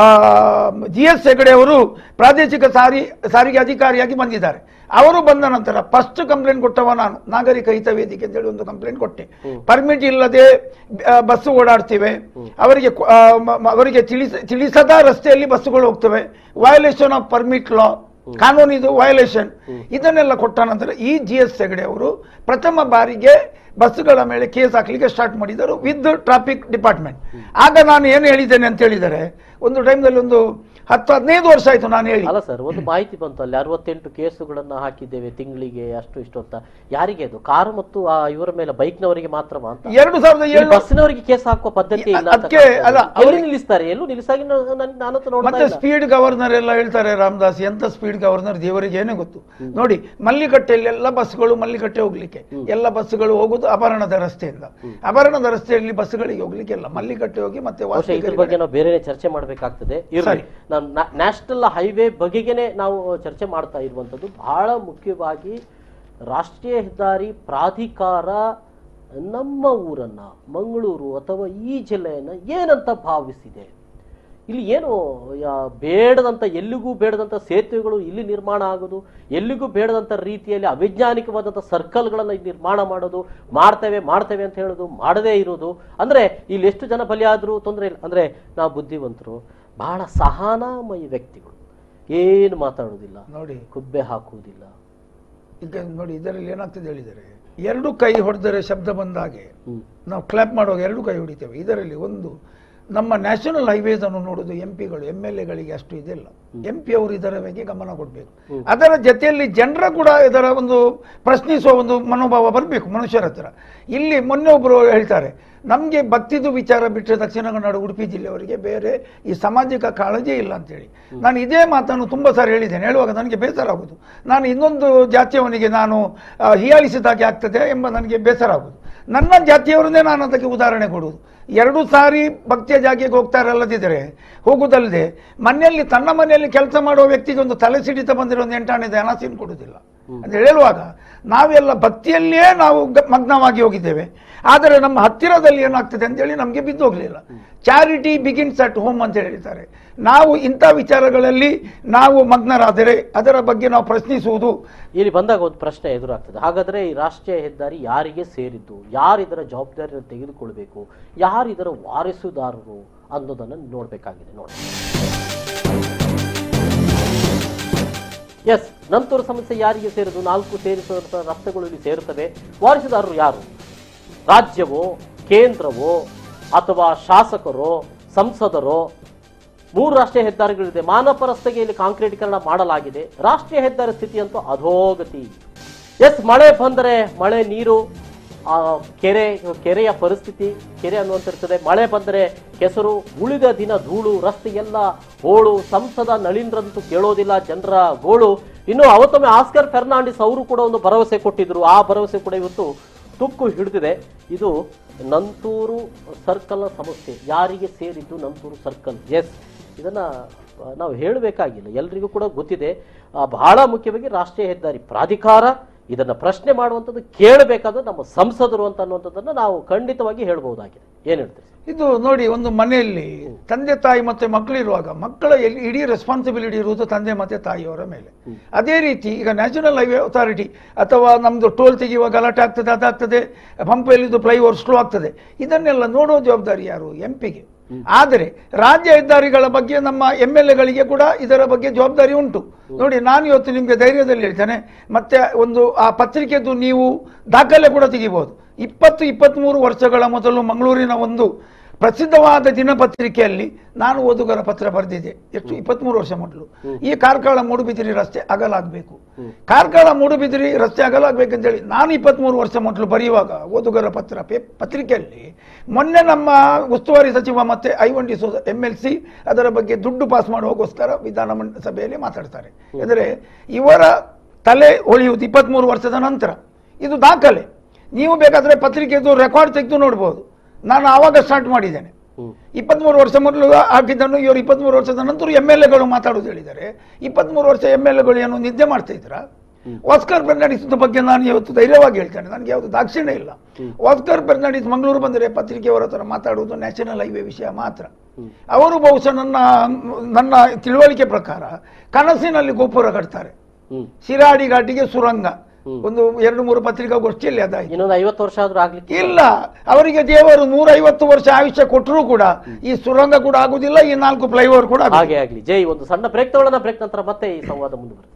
ಜಿ ಎಸ್ ಹೆಗಡೆ ಅವರು ಪ್ರಾದೇಶಿಕ ಸಾರಿ ಸಾರಿಗೆ ಅಧಿಕಾರಿಯಾಗಿ ಬಂದಿದ್ದಾರೆ ಅವರು ಬಂದ ನಂತರ ಫಸ್ಟ್ ಕಂಪ್ಲೇಂಟ್ ಕೊಟ್ಟವ ನಾನು ನಾಗರಿಕ ಹಿತ ವೇದಿಕೆ ಅಂತೇಳಿ ಒಂದು ಕಂಪ್ಲೇಂಟ್ ಕೊಟ್ಟೆ ಪರ್ಮಿಟ್ ಇಲ್ಲದೆ ಆ, ಬಸ್ಸು ಓಡಾಡ್ತಿವೆ ಅವರಿಗೆ ಕೊ- ಆ, ಮ- ಮ- ಅವರಿಗೆ ತಿಳಿಸ ತಿಳಿಸದ ರಸ್ತೆಯಲ್ಲಿ ಬಸ್ಸುಗಳು ಹೋಗ್ತವೆ ವಯಲೇಷನ್ ಆಫ್ ಪರ್ಮಿಟ್ ಲಾ ಕಾನೂನು ಇದು ವಯಲೇಷನ್ ಇದನ್ನೆಲ್ಲ ಕೊಟ್ಟ ನಂತರ ಈ ಜಿ ಎಸ್ ಹೆಗಡೆ ಅವರು ಪ್ರಥಮ ಬಾರಿಗೆ ಬಸ್ಸುಗಳ ಮೇಲೆ ಕೇಸ್ ಹಾಕ್ಲಿಕ್ಕೆ ಸ್ಟಾರ್ಟ್ ಮಾಡಿದರು ವಿತ್ ಟ್ರಾಫಿಕ್ ಡಿಪಾರ್ಟ್ಮೆಂಟ್ ಆಗ ನಾನು ಏನು ಹೇಳಿದ್ದೇನೆ ಅಂತ ಹೇಳಿದರೆ ಒಂದು ಟೈಮ್ನಲ್ಲಿ ಒಂದು ಹತ್ತು ಹದಿನೈದು ವರ್ಷ ಆಯ್ತು ನಾನು ಹೇಳಿ ಅಲ್ಲ ಸರ್ ಒಂದು ಮಾಹಿತಿ ಬಂತು ಅಲ್ಲಿ ಅರವತ್ತೆಂಟು ಕೇಸುಗಳನ್ನ ಹಾಕಿದ್ದೇವೆ ತಿಂಗಳಿಗೆ ಅಷ್ಟು ಇಷ್ಟು ಅಂತ ಯಾರಿಗೆ ಅದು ಕಾರು ಮತ್ತು ಆ ಇವರ ಮೇಲೆ ಬೈಕ್ನವರಿಗೆ ಮಾತ್ರವಾ ಅಂತ ಎರಡು ಸಾವಿರದ ಇಲ್ಲಿ ಏಳು ಬಸ್ಸಿನವರಿಗೆ ಕೇಸ್ ಹಾಕುವ ಪದ್ಧತಿ ಇಲ್ಲ ಅಂತ ಅದಕ್ಕೆ ಅಲ್ಲ, ಕಾಣ್ತದೆ. ಎಲ್ಲಿ ನಿಲ್ಲಿಸ್ತಾರೆ ಎಲ್ಲೂ ನಿಲ್ಲಿಸಾಗಿ ನಾನಂತೂ ನೋಡ್ತಾ ಮತ್ತೆ ಇಲ್ಲ ಸ್ಪೀಡ್ ಗವರ್ನರ್ ಎಲ್ಲ ಹೇಳ್ತಾರೆ ರಾಮದಾಸ್ ಎಂತ ಸ್ಪೀಡ್ ಗವರ್ನರ್ ದೇವರಿಗೆ ಏನೇ ಗೊತ್ತು ನೋಡಿ ಮಲ್ಲಿಕಟ್ಟೆಯಲ್ಲಿ ಎಲ್ಲ ಬಸ್ಗಳು ಮಲ್ಲಿಕಟ್ಟೆ ಹೋಗ್ಲಿಕ್ಕೆ ಎಲ್ಲ ಬಸ್ಸುಗಳು ಹೋಗುದು ಅಪಹರಣದ ರಸ್ತೆಯಿಂದ ಅಪಹರಣದ ರಸ್ತೆಯಲ್ಲಿ ಬಸ್ಸುಗಳಿಗೆ ಹೋಗ್ಲಿಕ್ಕೆ ಇಲ್ಲ ಮಲ್ಲಿಕಟ್ಟೆ ಹೋಗಿ ಮತ್ತೆ ಬಹುಶಃ ಇದ್ರ ವಾಸಗಿರಿ ಬಗ್ಗೆ ನಾವು ಬೇರೆ ಚರ್ಚೆ ಮಾಡಬೇಕಾಗ್ತದೆ ಇರಲಿ ಸರಿ. ನಾವು ನ್ಯಾಷನಲ್ ಹೈವೇ ಬಗೆಗೆನೆ ನಾವು ಚರ್ಚೆ ಮಾಡ್ತಾ ಇರುವಂತದ್ದು ಬಹಳ ಮುಖ್ಯವಾಗಿ ರಾಷ್ಟ್ರೀಯ ಹೆದ್ದಾರಿ ಪ್ರಾಧಿಕಾರ ನಮ್ಮ ಊರನ್ನ ಮಂಗಳೂರು ಅಥವಾ ಈ ಜಿಲ್ಲೆಯನ್ನ ಏನಂತ ಭಾವಿಸಿದೆ ಇಲ್ಲಿ ಏನು ಯಾ- ಬೇಡದಂತ ಎಲ್ಲಿಗೂ ಬೇಡದಂತ ಸೇತುವೆಗಳು ಇಲ್ಲಿ ನಿರ್ಮಾಣ ಆಗೋದು ಎಲ್ಲಿಗೂ ಬೇಡದಂತ ರೀತಿಯಲ್ಲಿ ಅವೈಜ್ಞಾನಿಕವಾದಂಥ ಸರ್ಕಲ್ಗಳನ್ನು ನಿರ್ಮಾಣ ಮಾಡೋದು ಮಾಡ್ತೇವೆ ಮಾಡ್ತೇವೆ ಅಂತ ಹೇಳೋದು ಮಾಡದೇ ಇರೋದು ಅಂದ್ರೆ ಇಲ್ಲಿ ಎಷ್ಟು ಜನ ಬಲಿಯಾದರೂ ತೊಂದರೆ ಇಲ್ಲ ಅಂದ್ರೆ ನಾವು ಬುದ್ಧಿವಂತರು ಬಹಳ ಸಹನಾಮಯಿ ವ್ಯಕ್ತಿಗಳು ಏನು ಮಾತಾಡೋದಿಲ್ಲ ನೋಡಿ ಕುಬ್ಬೆ ಹಾಕುವುದಿಲ್ಲ ಈಗ ನೋಡಿ ಇದರಲ್ಲಿ ಏನಾಗ್ತದೆ ಹೇಳಿದರೆ ಎರಡು ಕೈ ಹೊಡೆದರೆ ಶಬ್ದ ಬಂದಾಗೆ ಹ್ಮ್ ನಾವು ಕ್ಲಾಪ್ ಮಾಡುವಾಗ ಎರಡು ಕೈ ಹೊಡಿತೇವೆ ಇದರಲ್ಲಿ ಒಂದು ನಮ್ಮ ನ್ಯಾಷನಲ್ ಹೈವೇಸ್ ಅನ್ನು ನೋಡೋದು ಎಂ ಪಿಗಳು ಎಂ ಎಲ್ ಎಗಳಿಗೆ ಅಷ್ಟು ಇದಿಲ್ಲ ಎಂ ಪಿ ಅವರು ಇದರ ಬಗ್ಗೆ ಗಮನ ಕೊಡಬೇಕು ಅದರ ಜೊತೆಯಲ್ಲಿ ಜನರ ಕೂಡ ಇದರ ಒಂದು ಪ್ರಶ್ನಿಸುವ ಒಂದು ಮನೋಭಾವ ಬರಬೇಕು ಮನುಷ್ಯರ ಹತ್ರ ಇಲ್ಲಿ ಮೊನ್ನೆ ಒಬ್ಬರು ಹೇಳ್ತಾರೆ ನಮಗೆ ಭಕ್ತಿದು ವಿಚಾರ ಬಿಟ್ಟರೆ ದಕ್ಷಿಣ ಕನ್ನಡ ಉಡುಪಿ ಜಿಲ್ಲೆಯವರಿಗೆ ಬೇರೆ ಈ ಸಾಮಾಜಿಕ ಕಾಳಜಿ ಇಲ್ಲ ಅಂತೇಳಿ ನಾನು ಇದೇ ಮಾತನ್ನು ತುಂಬ ಸಾರಿ ಹೇಳಿದ್ದೇನೆ ಹೇಳುವಾಗ ನನಗೆ ಬೇಸರ ಆಗುದು ನಾನು ಇನ್ನೊಂದು ಜಾತಿಯವನಿಗೆ ನಾನು ಆ, ಹೀಯಾಳಿಸಿದಾಗೆ ಆಗ್ತದೆ ಎಂಬ ನನಗೆ ಬೇಸರ ಆಗುದು ನನ್ನ ಜಾತಿಯವರನ್ನೇ ನಾನು ಅದಕ್ಕೆ ಉದಾಹರಣೆ ಕೊಡುವುದು ಎರಡು ಸಾರಿ ಭಕ್ತಿಯ ಜಾಗೆಗೆ ಹೋಗ್ತಾರೆ ಅಲ್ಲದಿದ್ದರೆ ಹೋಗುದಲ್ಲದೆ ಮನೆಯಲ್ಲಿ ತನ್ನ ಮನೆಯಲ್ಲಿ ಕೆಲಸ ಮಾಡುವ ವ್ಯಕ್ತಿಗೆ ಒಂದು ತಲೆ ಸಿಡಿತ ಬಂದಿರೋ ಒಂದು ಎಂಟಾಣೆ ಹಣಸಿನ ಕೊಡುವುದಿಲ್ಲ ಅಂತ ಹೇಳುವಾಗ ನಾವೆಲ್ಲ ಭಕ್ತಿಯಲ್ಲೇ ನಾವು ಗ- ಮಗ್ನವಾಗಿ ಹೋಗಿದ್ದೇವೆ ಆದರೆ ನಮ್ಮ ಹತ್ತಿರದಲ್ಲಿ ಏನಾಗ್ತದೆ ಅಂತೇಳಿ ನಮಗೆ ಬಿದ್ದು ಹೋಗಲಿಲ್ಲ ಚಾರಿಟಿ ಬಿಗಿನ್ಸ್ ಅಟ್ ಹೋಮ್ ಅಂತ ಹೇಳ್ತಾರೆ ನಾವು ಇಂಥ ವಿಚಾರಗಳಲ್ಲಿ ನಾವು ಮಗ್ನರಾದರೆ ಅದರ ಬಗ್ಗೆ ನಾವು ಪ್ರಶ್ನಿಸುವುದು ಇಲ್ಲಿ ಬಂದಾಗ ಒಂದು ಪ್ರಶ್ನೆ ಎದುರಾಗ್ತದೆ ಹಾಗಾದ್ರೆ ಈ ರಾಷ್ಟ್ರೀಯ ಹೆದ್ದಾರಿ ಯಾರಿಗೆ ಸೇರಿದ್ದು ಯಾರು ಇದರ ಜವಾಬ್ದಾರಿಯನ್ನು ತೆಗೆದುಕೊಳ್ಬೇಕು ಯಾರು ಇದರ ವಾರಿಸುದಾರರು ಅನ್ನೋದನ್ನು ನೋಡಬೇಕಾಗಿದೆ ನೋಡಿ ಎಸ್ ನಂತೂರು ಸಮಸ್ಯೆ ಯಾರಿಗೆ ಸೇರಿದ್ದು ನಾಲ್ಕು ಸೇರಿಸುವಂತಹ ರಸ್ತೆಗಳು ಇಲ್ಲಿ ಸೇರುತ್ತವೆ ವಾರಿಸುದಾರರು ಯಾರು ರಾಜ್ಯವೋ ಕೇಂದ್ರವೋ ಅಥವಾ ಶಾಸಕರೋ ಸಂಸದರೋ ಮೂರು ರಾಷ್ಟ್ರೀಯ ಹೆದ್ದಾರಿಗಳಿದೆ ಮಾನವ ರಸ್ತೆಗೆ ಇಲ್ಲಿ ಕಾಂಕ್ರೀಟೀಕರಣ ಮಾಡಲಾಗಿದೆ ರಾಷ್ಟ್ರೀಯ ಹೆದ್ದಾರಿ ಸ್ಥಿತಿ ಅಂತೂ ಅಧೋಗತಿ ಎಸ್ ಮಳೆ ಬಂದರೆ ಮಳೆ ನೀರು ಆ, ಕೆರೆ ಕೆರೆಯ ಪರಿಸ್ಥಿತಿ ಕೆರೆ ಅನ್ನುವಂತಿರ್ತದೆ ಮಳೆ ಬಂದರೆ ಕೆಸರು ಉಳಿದ ದಿನ ಧೂಳು ರಸ್ತೆಗೆಲ್ಲ ಹೋಳು ಸಂಸದ ನಳೀಂದ್ರಂತೂ ಕೇಳೋದಿಲ್ಲ ಜನರ ಗೋಳು ಇನ್ನು ಅವತ್ತೊಮ್ಮೆ ಆಸ್ಕರ್ ಫೆರ್ನಾಂಡಿಸ್ ಅವರು ಕೂಡ ಒಂದು ಭರವಸೆ ಕೊಟ್ಟಿದ್ರು ಆ ಭರವಸೆ ಕೂಡ ಇವತ್ತು ತುಕ್ಕು ಹಿಡಿದಿದೆ ಇದು ನಂತೂರು ಸರ್ಕಲ್ನ ಸಮಸ್ಯೆ ಯಾರಿಗೆ ಸೇರಿದ್ದು ನಂತೂರು ಸರ್ಕಲ್ ಎಸ್ ಇದನ್ನ ಆ, ನಾವು ಹೇಳಬೇಕಾಗಿಲ್ಲ ಎಲ್ರಿಗೂ ಕೂಡ ಗೊತ್ತಿದೆ ಆ, ಬಹಳ ಮುಖ್ಯವಾಗಿ ರಾಷ್ಟ್ರೀಯ ಹೆದ್ದಾರಿ ಪ್ರಾಧಿಕಾರ ಇದನ್ನ ಪ್ರಶ್ನೆ ಮಾಡುವಂಥದ್ದು ಕೇಳಬೇಕಾದ್ರೆ ನಮ್ಮ ಸಂಸದರು ಅಂತ ಅನ್ನುವಂಥದ್ದನ್ನ ನಾವು ಖಂಡಿತವಾಗಿ ಹೇಳ್ಬಹುದಾಗಿದೆ ಏನ್ ಹೇಳ್ತೀರಿ ಇದು ನೋಡಿ ಒಂದು ಮನೆಯಲ್ಲಿ ತಂದೆ ತಾಯಿ ಮತ್ತೆ ಮಕ್ಕಳು ಇರುವಾಗ ಮಕ್ಕಳ ಎಲ್ಲಿ ಇಡೀ ರೆಸ್ಪಾನ್ಸಿಬಿಲಿಟಿ ಇರುವುದು ತಂದೆ ಮತ್ತೆ ತಾಯಿಯವರ ಮೇಲೆ ಅದೇ ರೀತಿ ಈಗ ನ್ಯಾಷನಲ್ ಹೈವೇ ಅಥಾರಿಟಿ ಅಥವಾ ನಮ್ದು ಟೋಲ್ ತೆಗೆಯುವ ಗಲಾಟೆ ಆಗ್ತದೆ ಅದಾಗ್ತದೆ ಪಂಪಲ್ಲಿದ್ದು ಫ್ಲೈಓವರ್ ಸ್ಲೋ ಆಗ್ತದೆ ಇದನ್ನೆಲ್ಲ ನೋಡುವ ಜವಾಬ್ದಾರಿ ಯಾರು ಎಂ ಪಿಗೆ ಆದರೆ ರಾಜ್ಯ ಹೆದ್ದಾರಿಗಳ ಬಗ್ಗೆ ನಮ್ಮ ಎಂ ಎಲ್ ಎಗಳಿಗೆ ಕೂಡ ಇದರ ಬಗ್ಗೆ ಜವಾಬ್ದಾರಿ ಉಂಟು ನೋಡಿ ನಾನು ಇವತ್ತು ನಿಮಗೆ ಧೈರ್ಯದಲ್ಲಿ ಹೇಳ್ತೇನೆ ಮತ್ತೆ ಒಂದು ಆ ಪತ್ರಿಕೆದು ನೀವು ದಾಖಲೆ ಕೂಡ ತೆಗಿಬಹುದು ಇಪ್ಪತ್ತು ಇಪ್ಪತ್ತ್ಮೂರು ವರ್ಷಗಳ ಮೊದಲು ಮಂಗಳೂರಿನ ಒಂದು ಪ್ರಸಿದ್ಧವಾದ ದಿನಪತ್ರಿಕೆಯಲ್ಲಿ ನಾನು ಓದುಗರ ಪತ್ರ ಬರೆದಿದ್ದೆ ಎಷ್ಟು ಇಪ್ಪತ್ಮೂರು ವರ್ಷ ಮೊದಲು ಈ ಕಾರ್ಕಳ ಮೂಡುಬಿದಿರಿ ರಸ್ತೆ ಅಗಲಾಗಬೇಕು ಕಾರ್ಕಳ ಮೂಡುಬಿದಿರಿ ರಸ್ತೆ ಅಗಲಾಗಬೇಕಂತೇಳಿ ನಾನು ಇಪ್ಪತ್ಮೂರು ವರ್ಷ ಮೊದಲು ಬರೆಯುವಾಗ ಓದುಗರ ಪತ್ರ ಪೇ ಪತ್ರಿಕೆಯಲ್ಲಿ ಮೊನ್ನೆ ನಮ್ಮ ಉಸ್ತುವಾರಿ ಸಚಿವ ಮತ್ತೆ Ivan D'Souza M L C ಅದರ ಬಗ್ಗೆ ದುಡ್ಡು ಪಾಸ್ ಮಾಡುವಾಗೋಸ್ಕರ ವಿಧಾನ ಸಭೆಯಲ್ಲಿ ಮಾತಾಡ್ತಾರೆ ಅಂದರೆ ಇವರ ತಲೆ ಹೊಳೆಯುವುದು ಇಪ್ಪತ್ಮೂರು ವರ್ಷದ ನಂತರ ಇದು ದಾಖಲೆ ನೀವು ಬೇಕಾದ್ರೆ ಪತ್ರಿಕೆದು ರೆಕಾರ್ಡ್ ತೆಗೆದು ನೋಡ್ಬೋದು ನಾನು ಆವಾಗ ಸ್ಟಾರ್ಟ್ ಮಾಡಿದ್ದೇನೆ ಹ್ಮ್ ಇಪ್ಪತ್ಮೂರು ವರ್ಷ ಮೊದಲು ಹಾಕಿದ್ದನ್ನು ಇವರು ಇಪ್ಪತ್ಮೂರು ವರ್ಷದ ನಂತರ ಎಮ್ ಎಲ್ ಎಗಳು ಮಾತಾಡೋದು ಹೇಳಿದ್ದಾರೆ ಇಪ್ಪತ್ಮೂರು ವರ್ಷ ಎಮ್ ಎಲ್ ಎಗಳು ಏನು ನಿದ್ದೆ ಮಾಡ್ತಾ ಇದ್ರ ಆಸ್ಕರ್ ಫೆರ್ನಾಂಡಿಸ್ ಬಗ್ಗೆ ನಾನು ಇವತ್ತು ಧೈರ್ಯವಾಗಿ ಹೇಳ್ತೇನೆ ನನಗೆ ಯಾವುದು ದಾಕ್ಷಿಣ್ಯ ಇಲ್ಲ ಆಸ್ಕರ್ ಫೆರ್ನಾಂಡಿಸ್ ಮಂಗಳೂರು ಬಂದರೆ ಪತ್ರಿಕೆಯವರ ಹತ್ರ ಮಾತಾಡುವುದು ನ್ಯಾಷನಲ್ ಹೈವೇ ವಿಷಯ ಮಾತ್ರ ಅವರು ಬಹುಶಃ ನನ್ನ ನನ್ನ ತಿಳುವಳಿಕೆ ಪ್ರಕಾರ ಕನಸಿನಲ್ಲಿ ಗೋಪುರ ಕಟ್ತಾರೆ ಹ್ಮ್ ಶಿರಾಡಿ ಘಾಟಿಗೆ ಸುರಂಗ ಒಂದು ಎರಡು ಮೂರು ಪತ್ರಿಕಾಗೋಷ್ಠಿಯಲ್ಲಿ ಅದಾಯ್ತು ಇನ್ನೊಂದು ಐವತ್ತು ವರ್ಷ ಆದ್ರೂ ಆಗ್ಲಿಕ್ಕೆ ಇಲ್ಲ ಅವರಿಗೆ ದೇವರು ನೂರೈವತ್ತು ವರ್ಷ ಆಯುಷ್ಯ ಕೊಟ್ಟರೂ ಕೂಡ ಈ ಸುರಂಗ ಕೂಡ ಆಗುದಿಲ್ಲ ಈ ನಾಲ್ಕು ಫ್ಲೈಓವರ್ ಕೂಡ ಆಗುದಿಲ್ಲ. ಹಾಗೆ ಆಗ್ಲಿ ಜೈ ಒಂದು ಸಣ್ಣ ಬ್ರೇಕ್ ತಗೊಳ್ಳೋಣ ಬ್ರೇಕ್ ನಂತರ ಮತ್ತೆ ಈ ಸಂವಾದ ಮುಂದುವರೆದು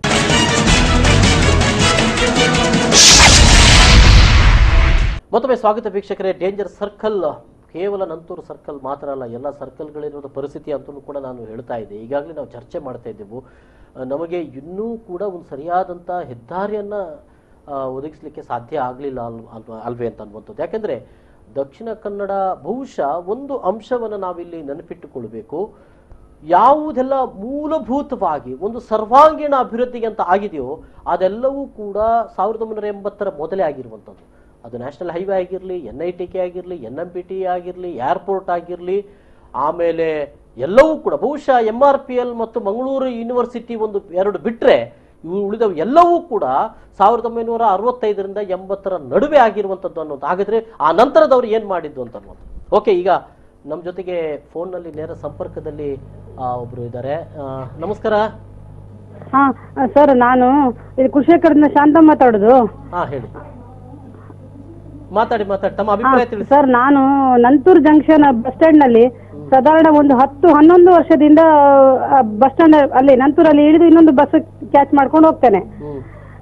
ಮತ್ತೊಮ್ಮೆ ಸ್ವಾಗತ ವೀಕ್ಷಕರೇ ಡೇಂಜರ್ ಸರ್ಕಲ್ ಕೇವಲ ನಂತೂರು ಸರ್ಕಲ್ ಮಾತ್ರ ಅಲ್ಲ ಎಲ್ಲ ಸರ್ಕಲ್ಗಳಿರುವ ಪರಿಸ್ಥಿತಿ ಅಂತಲೂ ಕೂಡ ನಾನು ಹೇಳ್ತಾ ಇದ್ದೆ ಈಗಾಗಲೇ ನಾವು ಚರ್ಚೆ ಮಾಡ್ತಾ ಇದ್ದೆವು ಆ, ನಮಗೆ ಇನ್ನೂ ಕೂಡ ಒಂದು ಸರಿಯಾದಂಥ ಹೆದ್ದಾರಿಯನ್ನ ಆ, ಒದಗಿಸ್ಲಿಕ್ಕೆ ಸಾಧ್ಯ ಆಗಲಿಲ್ಲ ಅಲ್ ಅಲ್ವಾ ಅಲ್ವೇ ಅಂತ ಅನ್ನುವಂಥದ್ದು ಯಾಕೆಂದ್ರೆ ದಕ್ಷಿಣ ಕನ್ನಡ ಬಹುಶಃ ಒಂದು ಅಂಶವನ್ನು ನಾವಿಲ್ಲಿ ನೆನಪಿಟ್ಟುಕೊಳ್ಬೇಕು ಯಾವುದೆಲ್ಲ ಮೂಲಭೂತವಾಗಿ ಒಂದು ಸರ್ವಾಂಗೀಣ ಅಭಿವೃದ್ಧಿಗೆ ಅಂತ ಆಗಿದೆಯೋ ಅದೆಲ್ಲವೂ ಕೂಡ ಸಾವಿರದ ಒಂಬೈನೂರ ಎಂಬತ್ತರ ಮೊದಲೇ ಆಗಿರುವಂಥದ್ದು ಅದು ನ್ಯಾಷನಲ್ ಹೈವೇ ಆಗಿರಲಿ ಎನ್ ಐ ಟಿ ಕೆ ಆಗಿರಲಿ ಎನ್ ಎಂ ಪಿ ಟಿ ಆಗಿರಲಿ ಏರ್ಪೋರ್ಟ್ ಆಗಿರಲಿ ಆಮೇಲೆ ಎಲ್ಲವೂ ಕೂಡ ಬಹುಶಃ ಎಂ ಆರ್ ಪಿ ಎಲ್ ಮತ್ತು ಮಂಗಳೂರು ಯೂನಿವರ್ಸಿಟಿ ಒಂದು ಎರಡು ಬಿಟ್ಟರೆ ಇವು ಉಳಿದವು ಎಲ್ಲವೂ ಕೂಡ ಸಾವಿರದ ಒಂಬೈನೂರ ಅರವತ್ತೈದರಿಂದ ಎಂಬತ್ತರ ನಡುವೆ ಆಗಿರುವಂಥದ್ದು ಅನ್ನೋದು ಹಾಗಾದ್ರೆ ಆ ನಂತರದವ್ರು ಏನು ಮಾಡಿದ್ದು ಅಂತ ಅನ್ನೋದು ಓಕೆ ಈಗ ನಮ್ಮ ಜೊತೆಗೆ ಫೋನ್ನಲ್ಲಿ ನೇರ ಸಂಪರ್ಕದಲ್ಲಿ ಆ, ಒಬ್ರು ಇದ್ದಾರೆ ಆ, ನಮಸ್ಕಾರ ಹಾ ಸರ್ ನಾನು ಇದು ಕುಶೇಖರದಿಂದ ಶಾಂತ ಮಾತಾಡೋದು ಹಾ ಹೇಳಿ ಮಾತಾಡಿ ಮಾತಾಡಿ ತಮ್ಮ ಅಭಿಪ್ರಾಯ ತಿಳಿಸಿ ಸರ್ ನಾನು ನಂತೂರ್ ಜಂಕ್ಷನ್ ಬಸ್ ಸ್ಟ್ಯಾಂಡ್ ನಲ್ಲಿ ಸಾಧಾರಣ ಒಂದು ಹತ್ತು ಹನ್ನೊಂದು ವರ್ಷದಿಂದ ಬಸ್ ಸ್ಟ್ಯಾಂಡ್ ಅಲ್ಲಿ ನಂತೂರಲ್ಲಿ ಇಳಿದು ಇನ್ನೊಂದು ಬಸ್ ಕ್ಯಾಚ್ ಮಾಡ್ಕೊಂಡು ಹೋಗ್ತೇನೆ ಹ್ಮ್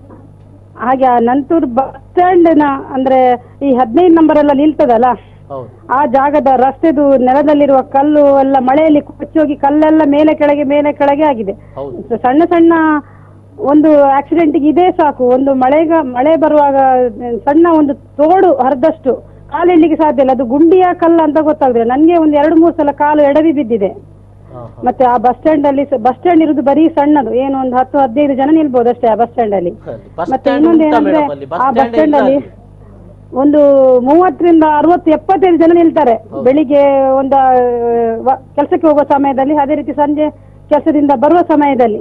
ಹಾಗೆ ಆ ನಂತೂರ್ ಬಸ್ ಸ್ಟ್ಯಾಂಡ್ ನ ಅಂದ್ರೆ ಈ ಹದಿನೈದು ನಂಬರ್ ಎಲ್ಲ ನಿಲ್ತದಲ್ಲ ಹೌದು ಆ ಜಾಗದ ರಸ್ತೆದು ನೆಲದಲ್ಲಿರುವ ಕಲ್ಲು ಎಲ್ಲ ಮಳೆಯಲ್ಲಿ ಕೊಚ್ಚಿ ಹೋಗಿ ಕಲ್ಲೆಲ್ಲ ಮೇಲೆ ಕೆಳಗೆ ಮೇಲೆ ಕೆಳಗೆ ಆಗಿದೆ ಹೌದು ಸಣ್ಣ ಸಣ್ಣ ಒಂದು ಆಕ್ಸಿಡೆಂಟ್ಗೆ ಇದೇ ಸಾಕು ಒಂದು ಮಳೆಗ ಮಳೆ ಬರುವಾಗ ಸಣ್ಣ ಒಂದು ತೋಡು ಹರಿದಷ್ಟು ಕಾಲೆಳ್ಳಿಕ್ಕೆ ಸಾಧ್ಯ ಇಲ್ಲ ಅದು ಗುಂಡಿಯ ಕಲ್ಲ ಅಂತ ಗೊತ್ತಾಗುದಿಲ್ಲ ನನಗೆ ಒಂದು ಎರಡು ಮೂರು ಸಲ ಕಾಲು ಎಡವಿ ಬಿದ್ದಿದೆ ಹಾ ಹಾ ಮತ್ತೆ ಆ ಬಸ್ ಸ್ಟ್ಯಾಂಡ್ ಅಲ್ಲಿ ಬಸ್ ಸ್ಟ್ಯಾಂಡ್ ಇರುದು ಬರೀ ಸಣ್ಣದು ಏನು ಒಂದು ಹತ್ತು ಹದಿನೈದು ಜನ ನಿಲ್ಬಹುದು ಅಷ್ಟೇ ಆ ಬಸ್ ಸ್ಟ್ಯಾಂಡ್ ಅಲ್ಲಿ ಅಲ್ಲಿ ಬಸ್ ಮತ್ತೆ ಸ್ಟ್ಯಾಂಡ್ ಇನ್ನೊಂದು ಉಂಟಾ ಏನಂದ್ರೆ ಮೇಡಮ್ ಅಲ್ಲಿ ಬಸ್ ಆ ಬಸ್ ಸ್ಟ್ಯಾಂಡ್ ಸ್ಟ್ಯಾಂಡ್ ಅಲ್ಲಿ ಒಂದು ಮೂವತ್ತರಿಂದ ಅರವತ್ತು ಎಪ್ಪತ್ತೈದು ಜನ ನಿಲ್ತಾರೆ ಬೆಳಿಗ್ಗೆ ಒಂದು ಕೆಲಸಕ್ಕೆ ಹೋಗುವ ಸಮಯದಲ್ಲಿ ಅದೇ ರೀತಿ ಸಂಜೆ ಕೆಲಸದಿಂದ ಬರುವ ಸಮಯದಲ್ಲಿ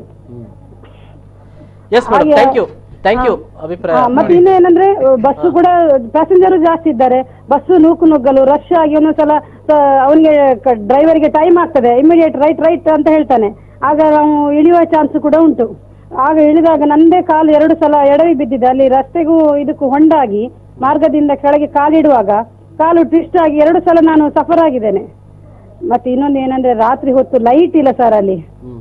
ಎಸ್ ಮೇಡಮ್ ಹಾಗೆ- ಥ್ಯಾಂಕ್ ಯು ಥ್ಯಾಂಕ್ ಯು ಅಭಿಪ್ರಾಯ ಹಾ, ಮತ್ತೆ ಇನ್ನು ಏನಂದ್ರೆ ಬಸ್ಸು ಕೂಡ ಪ್ಯಾಸೆಂಜರು ಜಾಸ್ತಿ ಇದ್ದಾರೆ ಬಸ್ಸು ನೂಕು ನುಗ್ಗಲು ರಶ್ ಆಗಿ ಒಂದೊಂದ್ಸಲ ಅವನಿಗೆ ಡ್ರೈವರ್ಗೆ ಟೈಮ್ ಆಗ್ತದೆ ಇಮಿಡಿಯೇಟ್ ರೈಟ್ ರೈಟ್ ಅಂತ ಹೇಳ್ತಾನೆ ಆಗ ನಾವು ಇಳಿಯುವ ಚಾನ್ಸ್ ಕೂಡ ಉಂಟು ಆಗ ಇಳಿದಾಗ ನಂದೇ ಕಾಲು ಎರಡು ಸಲ ಎಡವಿ ಬಿದ್ದಿದೆ ಅಲ್ಲಿ ರಸ್ತೆಗೂ ಇದಕ್ಕೂ ಹೊಂಡಾಗಿ ಮಾರ್ಗದಿಂದ ಕೆಳಗೆ ಕಾಲಿಡುವಾಗ ಕಾಲು ಟ್ವಿಸ್ಟ್ ಆಗಿ ಎರಡು ಸಲ ನಾನು ಸಫರ್ ಆಗಿದ್ದೇನೆ ಮತ್ತೆ ಇನ್ನೊಂದು ಏನಂದ್ರೆ ರಾತ್ರಿ ಹೊತ್ತು ಲೈಟ್ ಇಲ್ಲ ಸರ್ ಅಲ್ಲಿ ಹ್ಮ್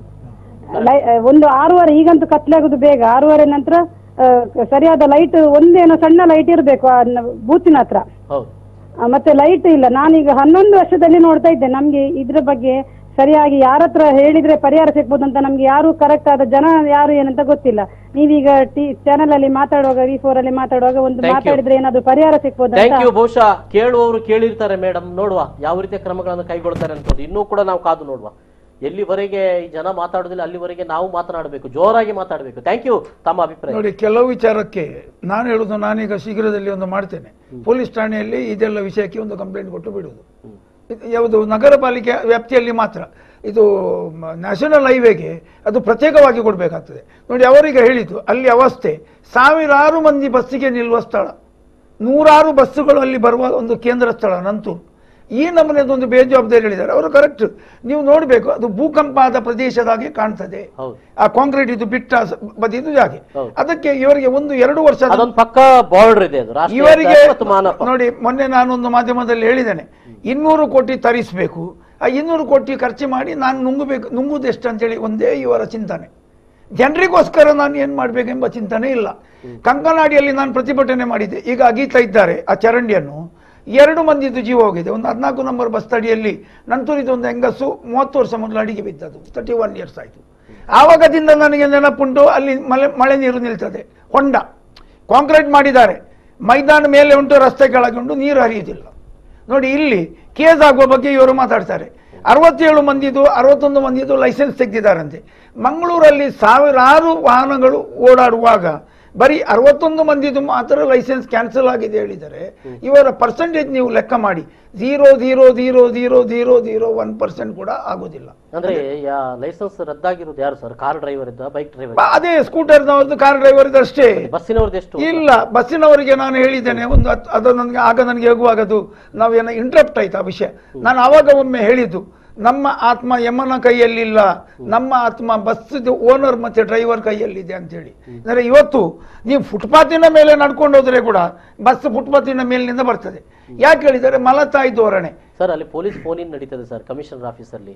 ಲೈ- ಒಂದು ಆರೂವರೆ ಈಗಂತೂ ಕತ್ಲೆ ಆಗುದು ಬೇಗ ಆರೂವರೆ ನಂತರ ಆ, ಸರಿಯಾದ ಲೈಟ್ ಒಂದೇನೋ ಸಣ್ಣ ಲೈಟ್ ಇರಬೇಕು ಆ ನ- ಬೂತಿನ ಹತ್ರ ಹೌದು ಆ, ಮತ್ತೆ ಲೈಟ್ ಇಲ್ಲ ನಾನೀಗ ಹನ್ನೊಂದು ವರ್ಷದಲ್ಲಿ ನೋಡ್ತಾ ಇದ್ದೆ ನಮ್ಗೆ ಇದ್ರ ಬಗ್ಗೆ ಸರಿಯಾಗಿ ಯಾರ ಹತ್ರ ಹೇಳಿದ್ರೆ ಪರಿಹಾರ ಸಿಗ್ಬೋದು ಅಂತ ನಮ್ಗೆ ಯಾರು ಕರೆಕ್ಟ್ ಆದ ಜನ ಯಾರು ಏನಂತ ಗೊತ್ತಿಲ್ಲ ನೀವೀಗ ಟಿ ಚಾನೆಲ್ ಅಲ್ಲಿ ಮಾತಾಡುವಾಗ ವಿ ಫೋರ್ ಅಲ್ಲಿ ಮಾತಾಡುವಾಗ ಒಂದು Thank you. ಮಾತಾಡಿದ್ರೆ ಏನಾದ್ರು ಪರಿಹಾರ ಸಿಗ್ಬೋದು ಥ್ಯಾಂಕ್ ಯು ಅಂತ ಬಹುಶಃ ಕೇಳುವವರು ಕೇಳಿರ್ತಾರೆ ಮೇಡಮ್ ನೋಡುವ ಯಾವ ರೀತಿಯ ಕ್ರಮಗಳನ್ನು ಕೈಗೊಳ್ತಾರೆ ಅನ್ಕೊಂಡು ಇನ್ನೂ ಕೂಡ ನಾವು ಕಾದು ನೋಡುವ ಎಲ್ಲಿವರೆಗೆ ಈ ಜನ ಮಾತಾಡೋದಿಲ್ಲ ಅಲ್ಲಿವರೆಗೆ ನಾವು ಮಾತನಾಡಬೇಕು ಜೋರಾಗಿ ಮಾತಾಡಬೇಕು ಥ್ಯಾಂಕ್ ಯು ತಮ್ಮ ಅಭಿಪ್ರಾಯ ನೋಡಿ ಕೆಲವು ವಿಚಾರಕ್ಕೆ ನಾನು ಹೇಳುದು ನಾನೀಗ ಶೀಘ್ರದಲ್ಲಿ ಒಂದು ಮಾಡ್ತೇನೆ ಪೊಲೀಸ್ ಠಾಣೆಯಲ್ಲಿ ಇದೆಲ್ಲ ವಿಷಯಕ್ಕೆ ಒಂದು ಕಂಪ್ಲೇಂಟ್ ಕೊಟ್ಟು ಬಿಡುವುದು ಇದು ಯಾವುದು ನಗರ ಪಾಲಿಕೆ ವ್ಯಾಪ್ತಿಯಲ್ಲಿ ಮಾತ್ರ ಇದು ನ್ಯಾಷನಲ್ ಹೈವೇಗೆ ಅದು ಪ್ರತ್ಯೇಕವಾಗಿ ಕೊಡಬೇಕಾಗ್ತದೆ ನೋಡಿ ಅವರಿಗೆ ಹೇಳಿದ್ದು ಅಲ್ಲಿ ಅವಸ್ಥೆ ಸಾವಿರಾರು ಮಂದಿ ಬಸ್ಸಿಗೆ ನಿಲ್ಲುವ ಸ್ಥಳ ನೂರಾರು ಬಸ್ಸುಗಳು ಅಲ್ಲಿ ಬರುವ ಒಂದು ಕೇಂದ್ರ ಸ್ಥಳ ನಂತೂರು ಈ ನಮೂನೆದೊಂದು ಬೇಜವಾಬ್ದಾರಿ ಹೇಳಿದ್ದಾರೆ ಅವರು ಕರೆಕ್ಟ್ ನೀವು ನೋಡಬೇಕು ಅದು ಭೂಕಂಪ ಆದ ಪ್ರದೇಶದಾಗೆ ಕಾಣ್ತದೆ ಹೌದು ಆ ಕಾಂಕ್ರೀಟ್ ಇದು ಬಿಟ್ಟ ಸ- ಬದಿದು ಜಾಗೆ ಹೌದು. ಅದಕ್ಕೆ ಇವರಿಗೆ ಒಂದು ಎರಡು ವರ್ಷ ಅದೊಂದು ಪಕ್ಕ ಬಾರ್ಡರ್ ಇದೆ ಅದು ರಾಷ್ಟ್ರೀಯ ಇವರಿಗೆ ಹೆದ್ದಾರಿ ಮತ್ತು ಮಾನವ ನೋಡಿ ಮೊನ್ನೆ ನಾನೊಂದು ಮಾಧ್ಯಮದಲ್ಲಿ ಹೇಳಿದ್ದೇನೆ ಇನ್ನೂರು ಕೋಟಿ ತರಿಸಬೇಕು ಆ ಇನ್ನೂರು ಕೋಟಿ ಖರ್ಚು ಮಾಡಿ ನಾನು ನುಂಗಬೇಕು ನುಂಗುದು ಎಷ್ಟು ಅಂತೇಳಿ ಒಂದೇ ಇವರ ಚಿಂತನೆ ಜನರಿಗೋಸ್ಕರ ನಾನು ಏನ್ ಮಾಡ್ಬೇಕೆಂಬ ಚಿಂತನೆ ಇಲ್ಲ ಕಂಕನಾಡಿಯಲ್ಲಿ ನಾನು ಪ್ರತಿಭಟನೆ ಮಾಡಿದ್ದೆ ಈಗ ಅಗೀತಾ ಇದ್ದಾರೆ ಆ ಚರಂಡಿಯನ್ನು ಎರಡು ಮಂದಿದು ಜೀವ ಹೋಗಿದೆ ಒಂದು ಹದಿನಾಲ್ಕು ನಂಬರ್ ಬಸ್ ತಡಿಯಲ್ಲಿ ನಂತೂರಿದ ಒಂದು ಹೆಂಗಸು ಮೂವತ್ತು ವರ್ಷ ಮೊದಲು ಅಡಿಗೆ ಬಿದ್ದದು ತರ್ಟಿ ಒನ್ ಇಯರ್ಸ್ ಆಯಿತು ಆವಾಗದಿಂದ ನನಗೆ ನೆನಪುಂಟು ಅಲ್ಲಿ ಮಳೆ ಮಳೆ ನೀರು ನಿಲ್ತದೆ ಹೊಂಡ ಕಾಂಕ್ರೀಟ್ ಮಾಡಿದ್ದಾರೆ ಮೈದಾನ ಮೇಲೆ ಉಂಟು ರಸ್ತೆ ಕೆಳಗೆ ಉಂಟು ನೀರು ಹರಿಯುವುದಿಲ್ಲ ನೋಡಿ ಇಲ್ಲಿ ಕೇಸ್ ಆಗುವ ಬಗ್ಗೆ ಇವರು ಮಾತಾಡ್ತಾರೆ ಅರವತ್ತೇಳು ಮಂದಿದು ಅರವತ್ತೊಂದು ಮಂದಿದು ಲೈಸೆನ್ಸ್ ತೆಗೆದಿದ್ದಾರಂತೆ ಮಂಗಳೂರಲ್ಲಿ ಸಾವಿರಾರು ವಾಹನಗಳು ಓಡಾಡುವಾಗ ಬರೀ ಅರವತ್ತೊಂದು ಮಂದಿದು ಮಾತ್ರ ಲೈಸೆನ್ಸ್ ಕ್ಯಾನ್ಸಲ್ ಆಗಿದೆ ಹೇಳಿದರೆ ಇವರ ಪರ್ಸೆಂಟೇಜ್ ನೀವು ಲೆಕ್ಕ ಮಾಡಿ zero zero zero zero zero zero one percent ಕೂಡ ಆಗೋದಿಲ್ಲ ಅಂದ್ರೆ ಲೈಸೆನ್ಸ್ ರದ್ದಾಗಿರೋದು ಯಾರು ಸರ್ ಕಾರ್ ಡ್ರೈವರ್ ಇದ್ದ ಬೈಕ್ ಡ್ರೈವರ್ ಬ- ಅದೇ ಸ್ಕೂಟರ್ನವ್ರದ್ದು ಕಾರ್ ಡ್ರೈವರ್ದು ಅಷ್ಟೇ ಬಸ್ಸಿನವ್ರದ್ದು ಎಷ್ಟು ಇಲ್ಲ ಬಸ್ಸಿನವರಿಗೆ ನಾನು ಹೇಳಿದ್ದೇನೆ ಒಂದು ಹತ್- ಅದು ನನಗೆ ಆಗ ನನಗೆ ಹೋಗುವಾಗ ಅದು ನಾವೇನೋ ಇಂಟ್ರಪ್ಟ್ ಆಯ್ತು ಆ ವಿಷಯ ನಾನು ಆವಾಗ ಒಮ್ಮೆ ಹೇಳಿದ್ದು ನಮ್ಮ ಆತ್ಮ ಯಮನ ಕೈಯಲ್ಲಿಲ್ಲ ನಮ್ಮ ಆತ್ಮ ಬಸ್ ಓನರ್ ಮತ್ತೆ ಡ್ರೈವರ್ ಕೈಯಲ್ಲಿದೆ ಅಂತೇಳಿ ಅಂದರೆ ಇವತ್ತು ನೀವು ಫುಟ್ಪಾತಿನ ಮೇಲೆ ನಡ್ಕೊಂಡು ಹೋದ್ರೆ ಕೂಡ ಬಸ್ ಫುಟ್ಪಾತಿನ ಮೇಲಿನಿಂದ ಬರ್ತದೆ ಯಾಕೆ ಹೇಳಿದರೆ ಮಲತಾಯಿ ಧೋರಣೆ ಸರ್ ಅಲ್ಲಿ ಪೊಲೀಸ್ ಫೋನ್ ಇನ್ ನಡೀತದೆ ಸರ್ ಕಮಿಷನರ್ ಆಫೀಸಲ್ಲಿ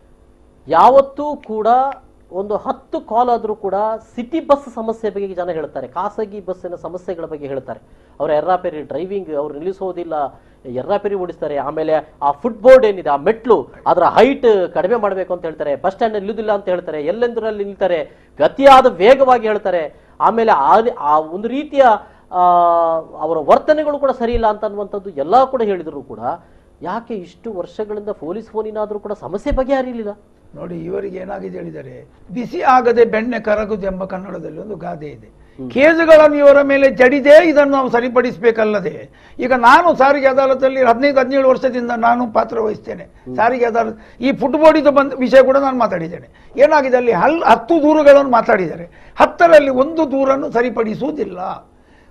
ಯಾವತ್ತೂ ಕೂಡ ಒಂದು ಹತ್ತು ಕಾಲ್ ಆದರೂ ಕೂಡ ಸಿಟಿ ಬಸ್ ಸಮಸ್ಯೆ ಬಗ್ಗೆ ಜನ ಹೇಳ್ತಾರೆ ಖಾಸಗಿ ಬಸ್ಸಿನ ಸಮಸ್ಯೆಗಳ ಬಗ್ಗೆ ಹೇಳ್ತಾರೆ ಅವರ ಎರ್ರಾಪೆರಿ ಡ್ರೈವಿಂಗ್ ಅವ್ರು ನಿಲ್ಲಿಸೋದಿಲ್ಲ ಎರ್ರಾಪೆರಿ ಓಡಿಸ್ತಾರೆ ಆಮೇಲೆ ಆ ಫುಟ್ ಬೋರ್ಡ್ ಏನಿದೆ ಆ ಮೆಟ್ಲು ಅದರ ಹೈಟ್ ಕಡಿಮೆ ಮಾಡಬೇಕು ಅಂತ ಹೇಳ್ತಾರೆ ಬಸ್ ಸ್ಟ್ಯಾಂಡ್ ನಿಲ್ಲುದಿಲ್ಲ ಅಂತ ಹೇಳ್ತಾರೆ ಎಲ್ಲೆಂದರಲ್ಲಿ ನಿಲ್ತಾರೆ ಅತಿಯಾದ ವೇಗವಾಗಿ ಹೇಳ್ತಾರೆ ಆಮೇಲೆ ಆ ಆ ಒಂದು ರೀತಿಯ ಆ, ಅವರ ವರ್ತನೆಗಳು ಕೂಡ ಸರಿ ಇಲ್ಲ ಅಂತ ಅನ್ನುವಂಥದ್ದು ಎಲ್ಲ ಕೂಡ ಹೇಳಿದ್ರು ಕೂಡ ಯಾಕೆ ಇಷ್ಟು ವರ್ಷಗಳಿಂದ ಪೊಲೀಸ್ ಫೋನಿನಾದ್ರೂ ಕೂಡ ಸಮಸ್ಯೆ ಬಗೆಹರಿಲಿಲ್ಲ ನೋಡಿ ಇವರಿಗೆ ಏನಾಗಿದೆ ಹೇಳಿದರೆ ಬಿಸಿ ಆಗದೆ ಬೆಣ್ಣೆ ಕರಗುದು ಎಂಬ ಕನ್ನಡದಲ್ಲಿ ಒಂದು ಗಾದೆ ಇದೆ ಕೇಸುಗಳನ್ನು ಇವರ ಮೇಲೆ ಜಡಿದೇ ಇದನ್ನು ನಾವು ಸರಿಪಡಿಸಬೇಕಲ್ಲದೆ ಈಗ ನಾನು ಸಾರಿಗೆ ಅದಾಲತಲ್ಲಿ ಹದಿನೈದು ಹದಿನೇಳು ವರ್ಷದಿಂದ ನಾನು ಪಾತ್ರ ವಹಿಸ್ತೇನೆ ಸಾರಿಗೆ ಅದಾಲತ್ ಈ ಫುಟ್ಬೋರ್ಡಿದು ಬಂದ ವಿಷಯ ಕೂಡ ನಾನು ಮಾತಾಡಿದ್ದೇನೆ ಏನಾಗಿದೆ ಅಲ್ಲಿ ಹಲ್ ಹತ್ತು ದೂರುಗಳನ್ನು ಮಾತಾಡಿದ್ದಾರೆ ಹತ್ತರಲ್ಲಿ ಒಂದು ದೂರನ್ನು ಸರಿಪಡಿಸುವುದಿಲ್ಲ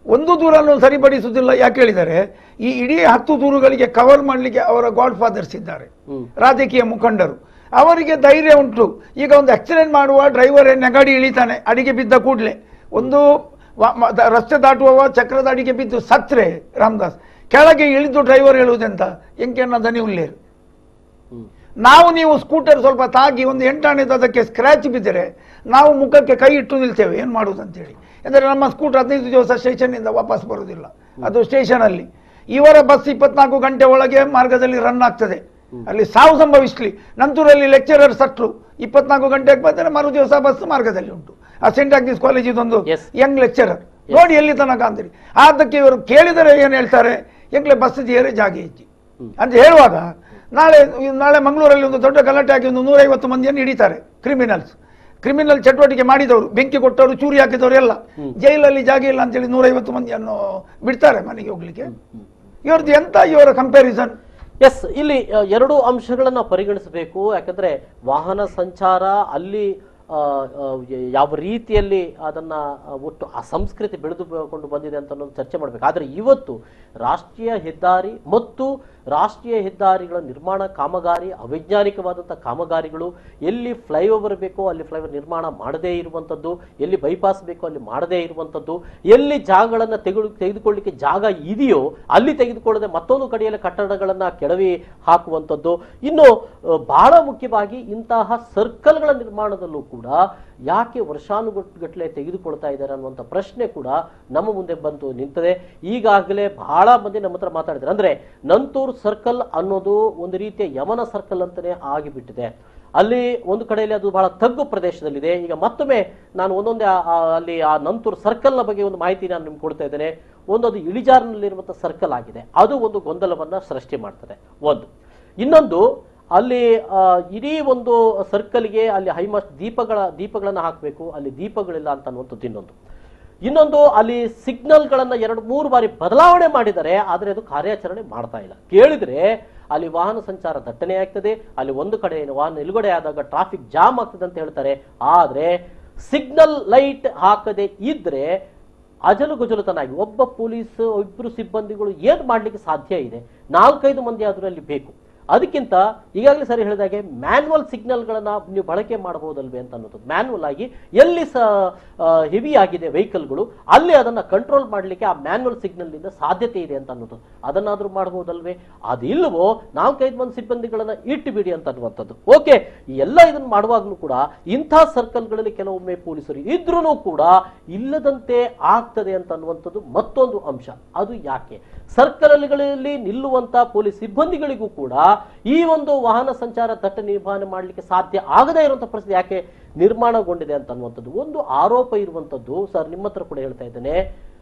ಒಂದು ದೂರನ್ನು ಸರಿಪಡಿಸುವುದಿಲ್ಲ ಯಾಕೆ ಹೇಳಿದರೆ ಈ ಇಡೀ ಹತ್ತು ದೂರುಗಳಿಗೆ ಕವರ್ ಮಾಡಲಿಕ್ಕೆ ಅವರ ಗಾಡ್ ಫಾದರ್ಸ್ ಇದ್ದಾರೆ ಹ್ಮ್. ರಾಜಕೀಯ ಮುಖಂಡರು ಅವರಿಗೆ ಧೈರ್ಯ ಉಂಟು ಈಗ ಒಂದು ಆಕ್ಸಿಡೆಂಟ್ ಮಾಡುವ ಡ್ರೈವರ್ ನೆಗಡಿ ಇಳಿತಾನೆ ಅಡಿಗೆ ಬಿದ್ದ ಕೂಡಲೇ ಒಂದು ವ- ಮ- ದ- ರಸ್ತೆ ದಾಟುವವ ಚಕ್ರದ ಅಡಿಗೆ ಬಿದ್ದು ಸತ್ರೆ ರಾಮದಾಸ್ ಕೆಳಗೆ ಇಳಿದು ಡ್ರೈವರ್ ಹೇಳುವುದೆಂತ ಎಂಕೆನ್ನ ದನಿ ಉಳ್ಳೇರು ಹ್ಮ್. ನಾವು ನೀವು ಸ್ಕೂಟರ್ ಸ್ವಲ್ಪ ತಾಗಿ ಒಂದು ಎಂಟಾಣೆದು ಅದಕ್ಕೆ ಸ್ಕ್ರ್ಯಾಚ್ ಬಿದ್ದರೆ ನಾವು ಮುಖಕ್ಕೆ ಕೈ ಇಟ್ಟು ನಿಲ್ತೇವೆ ಏನು ಮಾಡುವುದಂತೇಳಿ ಅಂದರೆ ನಮ್ಮ ಸ್ಕೂಟರ್ ಹದಿನೈದು ದಿವಸ ಸ್ಟೇಷನ್ನಿಂದ ವಾಪಸ್ ಬರುವುದಿಲ್ಲ ಅದು ಸ್ಟೇಷನಲ್ಲಿ ಇವರ ಬಸ್ ಇಪ್ಪತ್ನಾಲ್ಕು ಗಂಟೆ ಒಳಗೆ ಮಾರ್ಗದಲ್ಲಿ ರನ್ ಆಗ್ತದೆ ಅಲ್ಲಿ ಸಾವು ಸಂಭವಿಸ್ಲಿ ನಂತೂರಲ್ಲಿ ಲೆಕ್ಚರರ್ ಸಟ್ಲು ಇಪ್ಪತ್ನಾಲ್ಕು ಗಂಟೆಗೆ ಬಂದರೆ ಮರು ದಿವಸ ಬಸ್ ಮಾರ್ಗದಲ್ಲಿ ಉಂಟು ಆ ಸೆಂಟ್ ಆಗ್ನಿಸ್ ಕಾಲೇಜ್ ಇದೊಂದು Yes. ಯಂಗ್ ಲೆಕ್ಚರರ್ ನೋಡಿ ಎಲ್ಲಿ ತನಕ ಅಂತೀರಿ ಅದಕ್ಕೆ ಇವರು ಕೇಳಿದರೆ ಏನು ಹೇಳ್ತಾರೆ ಎಂಗ್ಲೆ ಬಸ್ ಜೇರೆ ಜಾಗೆ ಇಜ್ಜಿ ಅಂತ ಹೇಳುವಾಗ ನಾಳೆ ನಾಳೆ ಮಂಗಳೂರಲ್ಲಿ ಒಂದು ದೊಡ್ಡ ಗಲಾಟೆ ಆಗಿ ಒಂದು ನೂರೈವತ್ತು ಮಂದಿಯನ್ನು ಹಿಡಿತಾರೆ ಕ್ರಿಮಿನಲ್ಸ್ ಕ್ರಿಮಿನಲ್ ಚಟುವಟಿಕೆ ಮಾಡಿದವರು ಬೆಂಕಿ ಕೊಟ್ಟವರು ಚೂರಿ ಹಾಕಿದವರು ಎಲ್ಲ ಜೈಲಲ್ಲಿ ಜಾಗ ಇಲ್ಲ ಅಂತೇಳಿ ನೂರೈವತ್ತು ಮಂದಿಯನ್ನು ಬಿಡ್ತಾರೆ ಮನೆಗೆ ಹೋಗ್ಲಿಕ್ಕೆ ಇವ್ರದ್ದು ಎಂತ ಇವರ ಕಂಪ್ಯಾರಿಸನ್ ಎಸ್ ಇಲ್ಲಿ ಆ, ಎರಡು ಅಂಶಗಳನ್ನ ಪರಿಗಣಿಸಬೇಕು ಯಾಕಂದ್ರೆ ವಾಹನ ಸಂಚಾರ ಅಲ್ಲಿ ಆ, ಆ, ಯಾವ ರೀತಿಯಲ್ಲಿ ಅದನ್ನ ಆ, ಒಟ್ಟು ಆ ಸಂಸ್ಕೃತಿ ಬೆಳೆದುಕೊಂಡು ಬಂದಿದೆ ಅಂತ ಅನ್ನೋದು ಚರ್ಚೆ ಮಾಡಬೇಕು ಆದರೆ ಇವತ್ತು ರಾಷ್ಟ್ರೀಯ ಹೆದ್ದಾರಿ ಮತ್ತು ರಾಷ್ಟ್ರೀಯ ಹೆದ್ದಾರಿಗಳ ನಿರ್ಮಾಣ ಕಾಮಗಾರಿ ಅವೈಜ್ಞಾನಿಕವಾದಂಥ ಕಾಮಗಾರಿಗಳು ಎಲ್ಲಿ ಫ್ಲೈಓವರ್ ಬೇಕೋ ಅಲ್ಲಿ ಫ್ಲೈಓವರ್ ನಿರ್ಮಾಣ ಮಾಡದೇ ಇರುವಂಥದ್ದು ಎಲ್ಲಿ ಬೈಪಾಸ್ ಬೇಕೋ ಅಲ್ಲಿ ಮಾಡದೇ ಇರುವಂಥದ್ದು ಎಲ್ಲಿ ಜಾಗಗಳನ್ನು ತೆಗೆದು ತೆಗೆದುಕೊಳ್ಳಿಕ್ಕೆ ಜಾಗ ಇದೆಯೋ ಅಲ್ಲಿ ತೆಗೆದುಕೊಳ್ಳದೆ ಮತ್ತೊಂದು ಕಡೆಯಲ್ಲಿ ಕಟ್ಟಡಗಳನ್ನು ಕೆಡವಿ ಹಾಕುವಂಥದ್ದು ಇನ್ನು ಆ, ಬಹಳ ಮುಖ್ಯವಾಗಿ ಇಂತಹ ಸರ್ಕಲ್ಗಳ ನಿರ್ಮಾಣದಲ್ಲೂ ಕೂಡ ಯಾಕೆ ವರ್ಷಾನುಗಟ್ಟಲೆ ತೆಗೆದುಕೊಳ್ತಾ ಇದ್ದಾರೆ ಅನ್ನುವಂಥ ಪ್ರಶ್ನೆ ಕೂಡ ನಮ್ಮ ಮುಂದೆ ಬಂತು ನಿಂತದೆ ಈಗಾಗಲೇ ಬಹಳ ಮಂದಿ ನಮ್ಮ ಹತ್ರ ಮಾತಾಡಿದ್ದಾರೆ ಅಂದ್ರೆ ನಂತೂರ್ ಸರ್ಕಲ್ ಅನ್ನೋದು ಒಂದು ರೀತಿಯ ಯಮನ ಸರ್ಕಲ್ ಅಂತಾನೆ ಆಗಿಬಿಟ್ಟಿದೆ ಅಲ್ಲಿ ಒಂದು ಕಡೆಯಲ್ಲಿ ಅದು ಬಹಳ ತಗ್ಗು ಪ್ರದೇಶದಲ್ಲಿದೆ ಈಗ ಮತ್ತೊಮ್ಮೆ ನಾನು ಒಂದೊಂದೇ ಆ- ಆ- ಅಲ್ಲಿ ಆ ನಂತೂರ್ ಸರ್ಕಲ್ನ ಬಗ್ಗೆ ಒಂದು ಮಾಹಿತಿ ನಾನು ನಿಮ್ಗೆ ಕೊಡ್ತಾ ಇದ್ದೇನೆ ಒಂದು ಅದು ಇಳಿಜಾರಿನಲ್ಲಿರುವಂಥ ಸರ್ಕಲ್ ಆಗಿದೆ ಅದು ಒಂದು ಗೊಂದಲವನ್ನ ಸೃಷ್ಟಿ ಮಾಡ್ತದೆ ಒಂದು ಇನ್ನೊಂದು ಅಲ್ಲಿ ಆ, ಇಡೀ ಒಂದು ಸರ್ಕಲ್ಗೆ ಅಲ್ಲಿ ಹೈಮಸ್ಟ್ ದೀಪಗಳ ದೀಪಗಳನ್ನು ಹಾಕಬೇಕು ಅಲ್ಲಿ ದೀಪಗಳಿಲ್ಲ ಅಂತ ಅನ್ನುವಂಥದ್ದು ಇನ್ನೊಂದು ಇನ್ನೊಂದು ಅಲ್ಲಿ ಸಿಗ್ನಲ್ಗಳನ್ನ ಎರಡು ಮೂರು ಬಾರಿ ಬದಲಾವಣೆ ಮಾಡಿದ್ದಾರೆ ಆದರೆ ಅದು ಕಾರ್ಯಾಚರಣೆ ಮಾಡ್ತಾ ಇಲ್ಲ ಕೇಳಿದ್ರೆ ಅಲ್ಲಿ ವಾಹನ ಸಂಚಾರ ದಟ್ಟಣೆ ಆಗ್ತದೆ ಅಲ್ಲಿ ಒಂದು ಕಡೆ ವಾಹನ ನಿಲುಗಡೆ ಆದಾಗ ಟ್ರಾಫಿಕ್ ಜಾಮ್ ಆಗ್ತದೆ ಅಂತ ಹೇಳ್ತಾರೆ ಆದ್ರೆ ಸಿಗ್ನಲ್ ಲೈಟ್ ಹಾಕದೆ ಇದ್ರೆ ಅಜಲು ಗುಜಲುತನಾಗಿ ಒಬ್ಬ ಪೊಲೀಸ್ ಇಬ್ಬರು ಸಿಬ್ಬಂದಿಗಳು ಏನ್ ಮಾಡ್ಲಿಕ್ಕೆ ಸಾಧ್ಯ ಇದೆ ನಾಲ್ಕೈದು ಮಂದಿ ಆದ್ರೂ ಅಲ್ಲಿ ಬೇಕು ಅದಕ್ಕಿಂತ ಈಗಾಗಲೇ ಸರಿ ಹೇಳಿದಾಗೆ ಮ್ಯಾನ್ಯಲ್ ಸಿಗ್ನಲ್ಗಳನ್ನ ನೀವು ಬಳಕೆ ಮಾಡಬಹುದಲ್ವೇ ಅಂತ ಅನ್ನೋದು ಮ್ಯಾನ್ಯಲ್ ಆಗಿ ಎಲ್ಲಿ ಸ ಹೆವಿ ಆಗಿದೆ ವೆಹಿಕಲ್ಗಳು ಅಲ್ಲಿ ಅದನ್ನ ಕಂಟ್ರೋಲ್ ಮಾಡಲಿಕ್ಕೆ ಆ ಮ್ಯಾನ್ಯಲ್ ಸಿಗ್ನಲ್ನಿಂದ ಸಾಧ್ಯತೆ ಇದೆ ಅಂತ ಅನ್ನೋದು ಅದನ್ನಾದ್ರೂ ಮಾಡಬಹುದಲ್ವೇ ಅದಿಲ್ವೋ ನಾಲ್ಕೈದು ಮಂದಿ ಸಿಬ್ಬಂದಿಗಳನ್ನ ಇಟ್ಟು ಬಿಡಿ ಅಂತ ಅನ್ನುವಂಥದ್ದು ಓಕೆ ಈ ಎಲ್ಲ ಇದನ್ನ ಮಾಡುವಾಗಲೂ ಕೂಡ ಇಂಥ ಸರ್ಕಲ್ಗಳಲ್ಲಿ ಕೆಲವೊಮ್ಮೆ ಪೊಲೀಸರು ಇದ್ರೂ ಕೂಡ ಇಲ್ಲದಂತೆ ಆಗ್ತದೆ ಅಂತ ಅನ್ನುವಂಥದ್ದು ಮತ್ತೊಂದು ಅಂಶ ಅದು ಯಾಕೆ ಸರ್ಕಲ್ಗಳಲ್ಲಿ ನಿಲ್ಲುವಂತ ಪೊಲೀಸ್ ಸಿಬ್ಬಂದಿಗಳಿಗೂ ಕೂಡ ಈ ಒಂದು ವಾಹನ ಸಂಚಾರ ದಟ್ಟ ನಿರ್ವಹಣೆ ಮಾಡಲಿಕ್ಕೆ ಸಾಧ್ಯ ಆಗದೇ ಇರುವಂತ ಪರಿಸ್ಥಿತಿ ಯಾಕೆ ನಿರ್ಮಾಣಗೊಂಡಿದೆ ಅಂತ ಅನ್ನುವಂಥದ್ದು ಒಂದು ಆರೋಪ ಇರುವಂತದ್ದು ಸರ್ ನಿಮ್ಮ ಹತ್ರ ಕೂಡ ಹೇಳ್ತಾ ಇದ್ದೇನೆ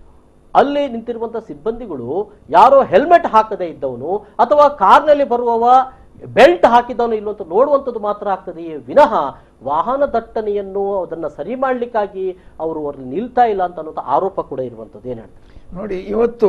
ಅಲ್ಲಿ ನಿಂತಿರುವಂತ ಸಿಬ್ಬಂದಿಗಳು ಯಾರೋ ಹೆಲ್ಮೆಟ್ ಹಾಕದೇ ಇದ್ದವನು ಅಥವಾ ಕಾರ್ನಲ್ಲಿ ಬರುವವ ಬೆಲ್ಟ್ ಹಾಕಿದವನು ಇಲ್ಲೋ ಅಂತ ನೋಡುವಂಥದ್ದು ಮಾತ್ರ ಆಗ್ತದೆಯೇ ವಿನಃ ವಾಹನ ದಟ್ಟಣೆಯನ್ನು ಅದನ್ನ ಸರಿ ಮಾಡ್ಲಿಕ್ಕಾಗಿ ಅವರು ಅಲ್ಲಿ ನಿಲ್ತಾ ಇಲ್ಲ ಅಂತ ಅನ್ನೋ ಆರೋಪ ಕೂಡ ಇರುವಂಥದ್ದು ಏನ್ ಹೇಳ್ತಾರೆ ನೋಡಿ ಇವತ್ತು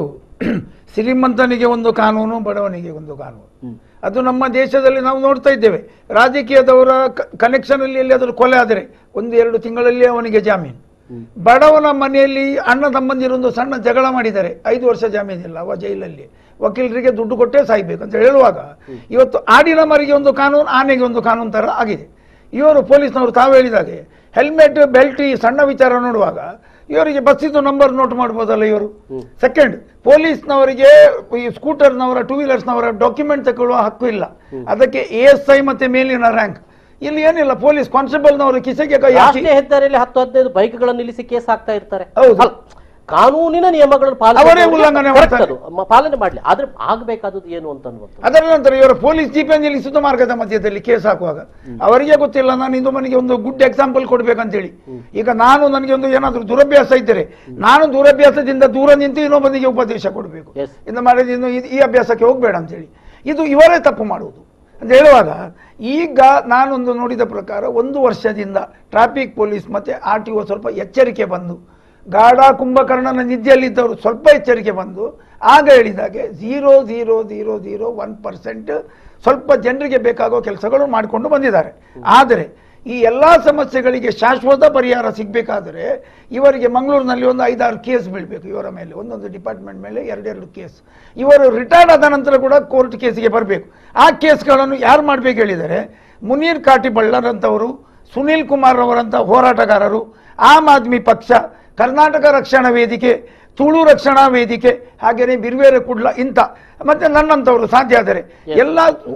ಶ್ರೀಮಂತನಿಗೆ ಒಂದು ಕಾನೂನು ಬಡವನಿಗೆ ಒಂದು ಕಾನೂನು ಹ್ಮ್. ಅದು ನಮ್ಮ ದೇಶದಲ್ಲಿ ನಾವು ನೋಡ್ತಾ ಇದ್ದೇವೆ ರಾಜಕೀಯದವರ ಕನೆಕ್ಷನ್ ಅಲ್ಲಿ ಎಲ್ಲಿಯಾದರೂ ಕೊಲೆ ಆದರೆ ಒಂದು ಎರಡು ತಿಂಗಳಲ್ಲಿ ಅವನಿಗೆ ಜಾಮೀನು ಹ್ಮ್. ಬಡವನ ಮನೆಯಲ್ಲಿ ಅಣ್ಣ ತಮ್ಮಂದಿರೊಂದು ಸಣ್ಣ ಜಗಳ ಮಾಡಿದ್ದಾರೆ ಐದು ವರ್ಷ ಜಾಮೀನಿಲ್ಲ ಅವ ಜೈಲಲ್ಲಿ ವಕೀಲರಿಗೆ ದುಡ್ಡು ಕೊಟ್ಟೇ ಸಾಯ್ಬೇಕು ಅಂತ ಹೇಳುವಾಗ ಇವತ್ತು ಆಡಿನ ಮರಿಗೆ ಒಂದು ಕಾನೂನು ಆನೆಗೆ ಒಂದು ಕಾನೂನು ತರ ಆಗಿದೆ ಇವರು ಪೊಲೀಸ್ನವರು ತಾವು ಹೇಳಿದಾಗೆ ಹೆಲ್ಮೆಟ್ ಬೆಲ್ಟ್ ಈ ಸಣ್ಣ ವಿಚಾರ ನೋಡುವಾಗ ಇವರಿಗೆ ಬಸ್ಸಿದ್ದು ನಂಬರ್ ನೋಟ್ ಮಾಡ್ಬೋದಲ್ಲ ಇವರು ಸೆಕೆಂಡ್ ಪೊಲೀಸ್ನವರಿಗೆ ಈ ಸ್ಕೂಟರ್ನವರ ಟೂ ವೀಲರ್ಸ್ನವರ ಡಾಕ್ಯುಮೆಂಟ್ ತಗೊಳ್ಳುವ ಹಕ್ಕು ಇಲ್ಲ ಅದಕ್ಕೆ ಎ ಎಸ್ ಐ ಮತ್ತೆ ಮೇಲಿನ ರ್ಯಾಂಕ್ ಇಲ್ಲಿ ಏನಿಲ್ಲ ಪೊಲೀಸ್ ಕಾನ್ಸ್ಟೇಬಲ್ನವರು ಕಿಸೆಗೆ ಕೈ ಹಾಕಿ ರಾಷ್ಟ್ರೀಯ ಹೆದ್ದಾರಿಯಲ್ಲಿ ಹತ್ತು ಹದಿನೈದು ಬೈಕ್ಗಳನ್ನು ನಿಲ್ಲಿಸಿ ಕೇಸ್ ಹಾಕ್ತಾ ಇರ್ತಾರೆ ಹೌದು. ಅಲ್ಲ, ಕಾನೂನಿನ ನಿಯಮಗಳನ್ನು ಅವರೇ ಪಾಲನೆ ಉಲ್ಲಂಘನೆ correct ಮಾಡ್ತಾರೆ. ಅದು. ಮ- ಪಾಲನೆ ಮಾಡ್ಲಿ ಆದ್ರೆ ಆಗ್ಬೇಕಾದದ್ದು ಏನು ಅಂತ ಅನ್ನುವಂಥದ್ದು ಅದರ ನಂತರ ಇವರ ಪೊಲೀಸ್ ಜೀಪೆ ನಿಲ್ಲಿಸಿದ ಮಾರ್ಗದ ಮಧ್ಯದಲ್ಲಿ ಕೇಸ್ ಹಾಕುವಾಗ ಅವರಿಗೆ ಗೊತ್ತಿಲ್ಲ ನಾನು ಇಂದು ಮನೆಗೆ ಒಂದು ಗುಡ್ ಎಕ್ಸಾಂಪಲ್ ಕೊಡ್ಬೇಕಂತೇಳಿ ಈಗ ನಾನು ನನಗೆ ಒಂದು ಏನಾದರೂ ದುರಭ್ಯಾಸ ಇದ್ದರೆ ನಾನು ದುರಭ್ಯಾಸದಿಂದ ದೂರ ನಿಂತು ಇನ್ನೊಬ್ಬನಿಗೆ ಉಪದೇಶ ಕೊಡಬೇಕು Yes. ಇನ್ನು ಮಾಡಿದ ಇನ್ನು ಈ- ಈ ಅಭ್ಯಾಸಕ್ಕೆ ಹೋಗಬೇಡ ಅಂತೇಳಿ ಇದು ಇವರೇ ತಪ್ಪು ಮಾಡುವುದು ಅಂತ ಹೇಳುವಾಗ ಈಗ ನಾನೊಂದು ನೋಡಿದ ಪ್ರಕಾರ ಒಂದು ವರ್ಷದಿಂದ ಟ್ರಾಫಿಕ್ ಪೊಲೀಸ್ ಮತ್ತೆ ಆರ್ ಟಿ ಒ ಸ್ವಲ್ಪ ಎಚ್ಚರಿಕೆ ಬಂದು ಗಾಢ ಕುಂಭಕರ್ಣನ ನಿದ್ದೆಯಲ್ಲಿದ್ದವರು ಸ್ವಲ್ಪ ಎಚ್ಚರಿಕೆ ಬಂದು ಆಗ ಹೇಳಿದಾಗೆ zero zero zero zero one percent ಸ್ವಲ್ಪ ಜನರಿಗೆ ಬೇಕಾಗೋ ಕೆಲಸಗಳು ಮಾಡಿಕೊಂಡು ಬಂದಿದ್ದಾರೆ ಆದರೆ ಈ ಎಲ್ಲ ಸಮಸ್ಯೆಗಳಿಗೆ ಶಾಶ್ವತ ಪರಿಹಾರ ಸಿಗಬೇಕಾದರೆ ಇವರಿಗೆ ಮಂಗಳೂರಿನಲ್ಲಿ ಒಂದು ಐದಾರು ಕೇಸ್ ಬೀಳಬೇಕು ಇವರ ಮೇಲೆ ಒಂದೊಂದು ಡಿಪಾರ್ಟ್ಮೆಂಟ್ ಮೇಲೆ ಎರಡೆರಡು ಕೇಸ್ ಇವರು ರಿಟೈರ್ಡ್ ಆದ ನಂತರ ಕೂಡ ಕೋರ್ಟ್ ಕೇಸಿಗೆ ಬರಬೇಕು ಆ ಕೇಸ್ಗಳನ್ನು ಯಾರು ಮಾಡಬೇಕು ಹೇಳಿದರೆ ಮುನೀರ್ ಕಾಟಿಬಳ್ಳರ್ ಅಂತವರು ಸುನೀಲ್ ಕುಮಾರ್ ಅವರಂಥ ಹೋರಾಟಗಾರರು ಆಮ್ ಆದ್ಮಿ ಪಕ್ಷ ಕರ್ನಾಟಕ ರಕ್ಷಣಾ ವೇದಿಕೆ ತುಳು ರಕ್ಷಣಾ ವೇದಿಕೆ ಹಾಗೆಯೇ ಬಿರ್ವೇರೆ ಕುಡ್ಲ ಇಂಥ ಮತ್ತೆ ನನ್ನಂಥವರು ಸಾಧ್ಯ ಆದರೆ ಎಲ್ಲ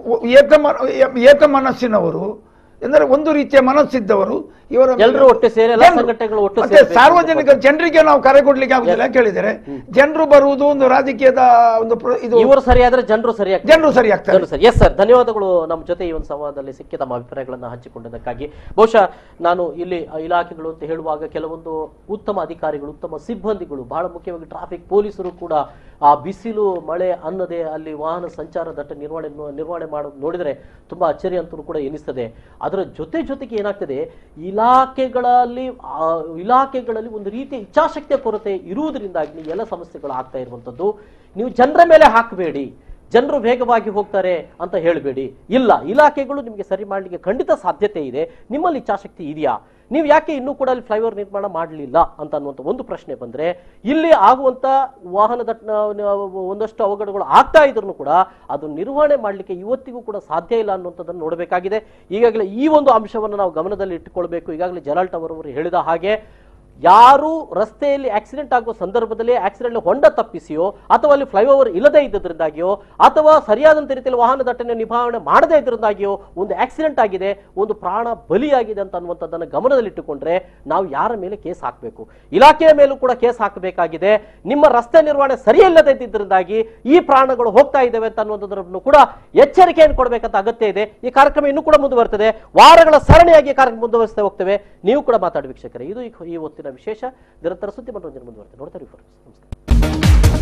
ಏಕಮ ಏಕಮನಸ್ಸಿನವರು ಎಂದರೆ ಒಂದು ರೀತಿಯ ಮನಸ್ಸಿದ್ದವರು ಇವರ ಎಲ್ರೂ ಒಟ್ಟು ಸೇರಿ, ಎಲ್ಲ ಜನರು- ಸಂಘಟನೆಗಳು ಒಟ್ಟು ಮತ್ತೆ ಸೇರ್ಬೇಕು. ಸಾರ್ವಜನಿಕ ಜನರಿಗೆ ನಾವು ಕರೆ ಕೊಡ್ಲಿಕ್ಕೆ ಆಗುದಿಲ್ಲ ಯಾಕೆ ಹೇಳಿದರೆ ಜನರು ಬರುವುದು ಒಂದು ರಾಜಕೀಯದ ಒಂದು ಪ್ರ- ಇದು ಇವರು ಸರಿಯಾದ್ರೆ ಜನರು ಸರಿಯಾಗಿ ಜನರು ಸರಿ ಆಗ್ತಾರೆ ಜನರು ಸರಿ ಎಸ್ ಸರ್ ಧನ್ಯವಾದಗಳು ನಮ್ಮ ಜೊತೆ ಈ ಒಂದು ಸಂವಾದದಲ್ಲಿ ಸಿಕ್ಕಿ ತಮ್ಮ ಅಭಿಪ್ರಾಯಗಳನ್ನು ಹಂಚಿಕೊಂಡಿದ್ದಕ್ಕಾಗಿ ಬಹುಶಃ ನಾನು ಇಲ್ಲಿ ಇಲಾಖೆಗಳು ಅಂತ ಹೇಳುವಾಗ ಕೆಲವೊಂದು ಉತ್ತಮ ಅಧಿಕಾರಿಗಳು ಉತ್ತಮ ಸಿಬ್ಬಂದಿಗಳು ಬಹಳ ಮುಖ್ಯವಾಗಿ ಟ್ರಾಫಿಕ್ ಪೊಲೀಸರು ಕೂಡ ಆ ಬಿಸಿಲು ಮಳೆ ಅನ್ನದೆ ಅಲ್ಲಿ ವಾಹನ ಸಂಚಾರ ದಟ್ಟ ನಿರ್ವಹಣೆ ನಿರ್ವಹಣೆ ಮಾಡೋದು ನೋಡಿದರೆ ತುಂಬಾ ಅಚ್ಚರಿ ಅಂತೂ ಕೂಡ ಎನಿಸ್ತದೆ ಅದರ ಜೊತೆ ಜೊತೆಗೆ ಏನಾಗ್ತದೆ ಇಲಾಖೆಗಳಲ್ಲಿ ಆ, ಇಲಾಖೆಗಳಲ್ಲಿ ಒಂದು ರೀತಿಯ ಇಚ್ಛಾಶಕ್ತಿಯ ಕೊರತೆ ಇರುವುದರಿಂದಾಗಿ ಈ ಎಲ್ಲ ಸಮಸ್ಯೆಗಳು ಆಗ್ತಾ ಇರುವಂಥದ್ದು ನೀವು ಜನರ ಮೇಲೆ ಹಾಕಬೇಡಿ ಜನರು ವೇಗವಾಗಿ ಹೋಗ್ತಾರೆ ಅಂತ ಹೇಳಬೇಡಿ ಇಲ್ಲ ಇಲಾಖೆಗಳು ನಿಮಗೆ ಸರಿ ಮಾಡಲಿಕ್ಕೆ ಖಂಡಿತ ಸಾಧ್ಯತೆ ಇದೆ ನಿಮ್ಮಲ್ಲಿ ಇಚ್ಛಾಶಕ್ತಿ ಇದೆಯಾ ನೀವು ಯಾಕೆ ಇನ್ನೂ ಕೂಡ ಅಲ್ಲಿ ಫ್ಲೈಓವರ್ ನಿರ್ಮಾಣ ಮಾಡಲಿಲ್ಲ ಅಂತ ಅನ್ನುವಂಥ ಒಂದು ಪ್ರಶ್ನೆ ಬಂದ್ರೆ ಇಲ್ಲಿ ಆಗುವಂತ ವಾಹನದ ಒಂದಷ್ಟು ಅವಘಡಗಳು ಆಗ್ತಾ ಇದ್ರು ಕೂಡ ಅದು ನಿರ್ವಹಣೆ ಮಾಡಲಿಕ್ಕೆ ಇವತ್ತಿಗೂ ಕೂಡ ಸಾಧ್ಯ ಇಲ್ಲ ಅನ್ನುವಂಥದ್ದನ್ನು ನೋಡಬೇಕಾಗಿದೆ ಈಗಾಗಲೇ ಈ ಒಂದು ಅಂಶವನ್ನು ನಾವು ಗಮನದಲ್ಲಿ ಇಟ್ಟುಕೊಳ್ಬೇಕು ಈಗಾಗಲೇ ಜಲಾಲ್ಟ್ ಅವರವರು ಹೇಳಿದ ಹಾಗೆ ಯಾರು ರಸ್ತೆಯಲ್ಲಿ ಆಕ್ಸಿಡೆಂಟ್ ಆಗುವ ಸಂದರ್ಭದಲ್ಲಿ ಆಕ್ಸಿಡೆಂಟ್ ಹೊಂಡ ತಪ್ಪಿಸಿಯೋ ಅಥವಾ ಅಲ್ಲಿ ಫ್ಲೈಓವರ್ ಇಲ್ಲದೇ ಇದ್ದದ್ರಿಂದಾಗಿಯೋ ಅಥವಾ ಸರಿಯಾದಂತ ರೀತಿಯಲ್ಲಿ ವಾಹನ ದಟ್ಟಣೆ ನಿಭಾವಣೆ ಮಾಡದೇ ಇದ್ದರಿಂದಾಗಿಯೋ ಒಂದು ಆಕ್ಸಿಡೆಂಟ್ ಆಗಿದೆ ಒಂದು ಪ್ರಾಣ ಬಲಿಯಾಗಿದೆ ಅಂತ ಅನ್ನುವಂಥದ್ದನ್ನು ಗಮನದಲ್ಲಿಟ್ಟುಕೊಂಡ್ರೆ ನಾವು ಯಾರ ಮೇಲೆ ಕೇಸ್ ಹಾಕಬೇಕು ಇಲಾಖೆಯ ಮೇಲೂ ಕೂಡ ಕೇಸ್ ಹಾಕಬೇಕಾಗಿದೆ ನಿಮ್ಮ ರಸ್ತೆ ನಿರ್ವಹಣೆ ಸರಿಯಿಲ್ಲದೆ ಇದ್ದಿದ್ದರಿಂದಾಗಿ ಈ ಪ್ರಾಣಗಳು ಹೋಗ್ತಾ ಇದ್ದಾವೆ ಅಂತ ಅನ್ನುವಂಥದ್ದನ್ನು ಕೂಡ ಎಚ್ಚರಿಕೆಯನ್ನು ಕೊಡಬೇಕಂತ ಅಗತ್ಯ ಇದೆ ಈ ಕಾರ್ಯಕ್ರಮ ಇನ್ನೂ ಕೂಡ ಮುಂದುವರ್ತದೆ ವಾರಗಳ ಸರಣಿಯಾಗಿ ಈ ಕಾರ್ಯಕ್ರಮ ಮುಂದುವರಿಸ್ತಾ ಹೋಗ್ತೇವೆ ನೀವು ಕೂಡ ಮಾತಾಡಿ ವೀಕ್ಷಕರೇ ಇದು ಈ- ಈ ಹೊತ್ತಿನ ವಿಶೇಷ ನಿರಂತರ ಸುದ್ದಿ ಮನೋರಂಜನೆ ಮುಂದುವರ್ತದೆ ನೋಡ್ತಾರೆ ನಮಸ್ಕಾರ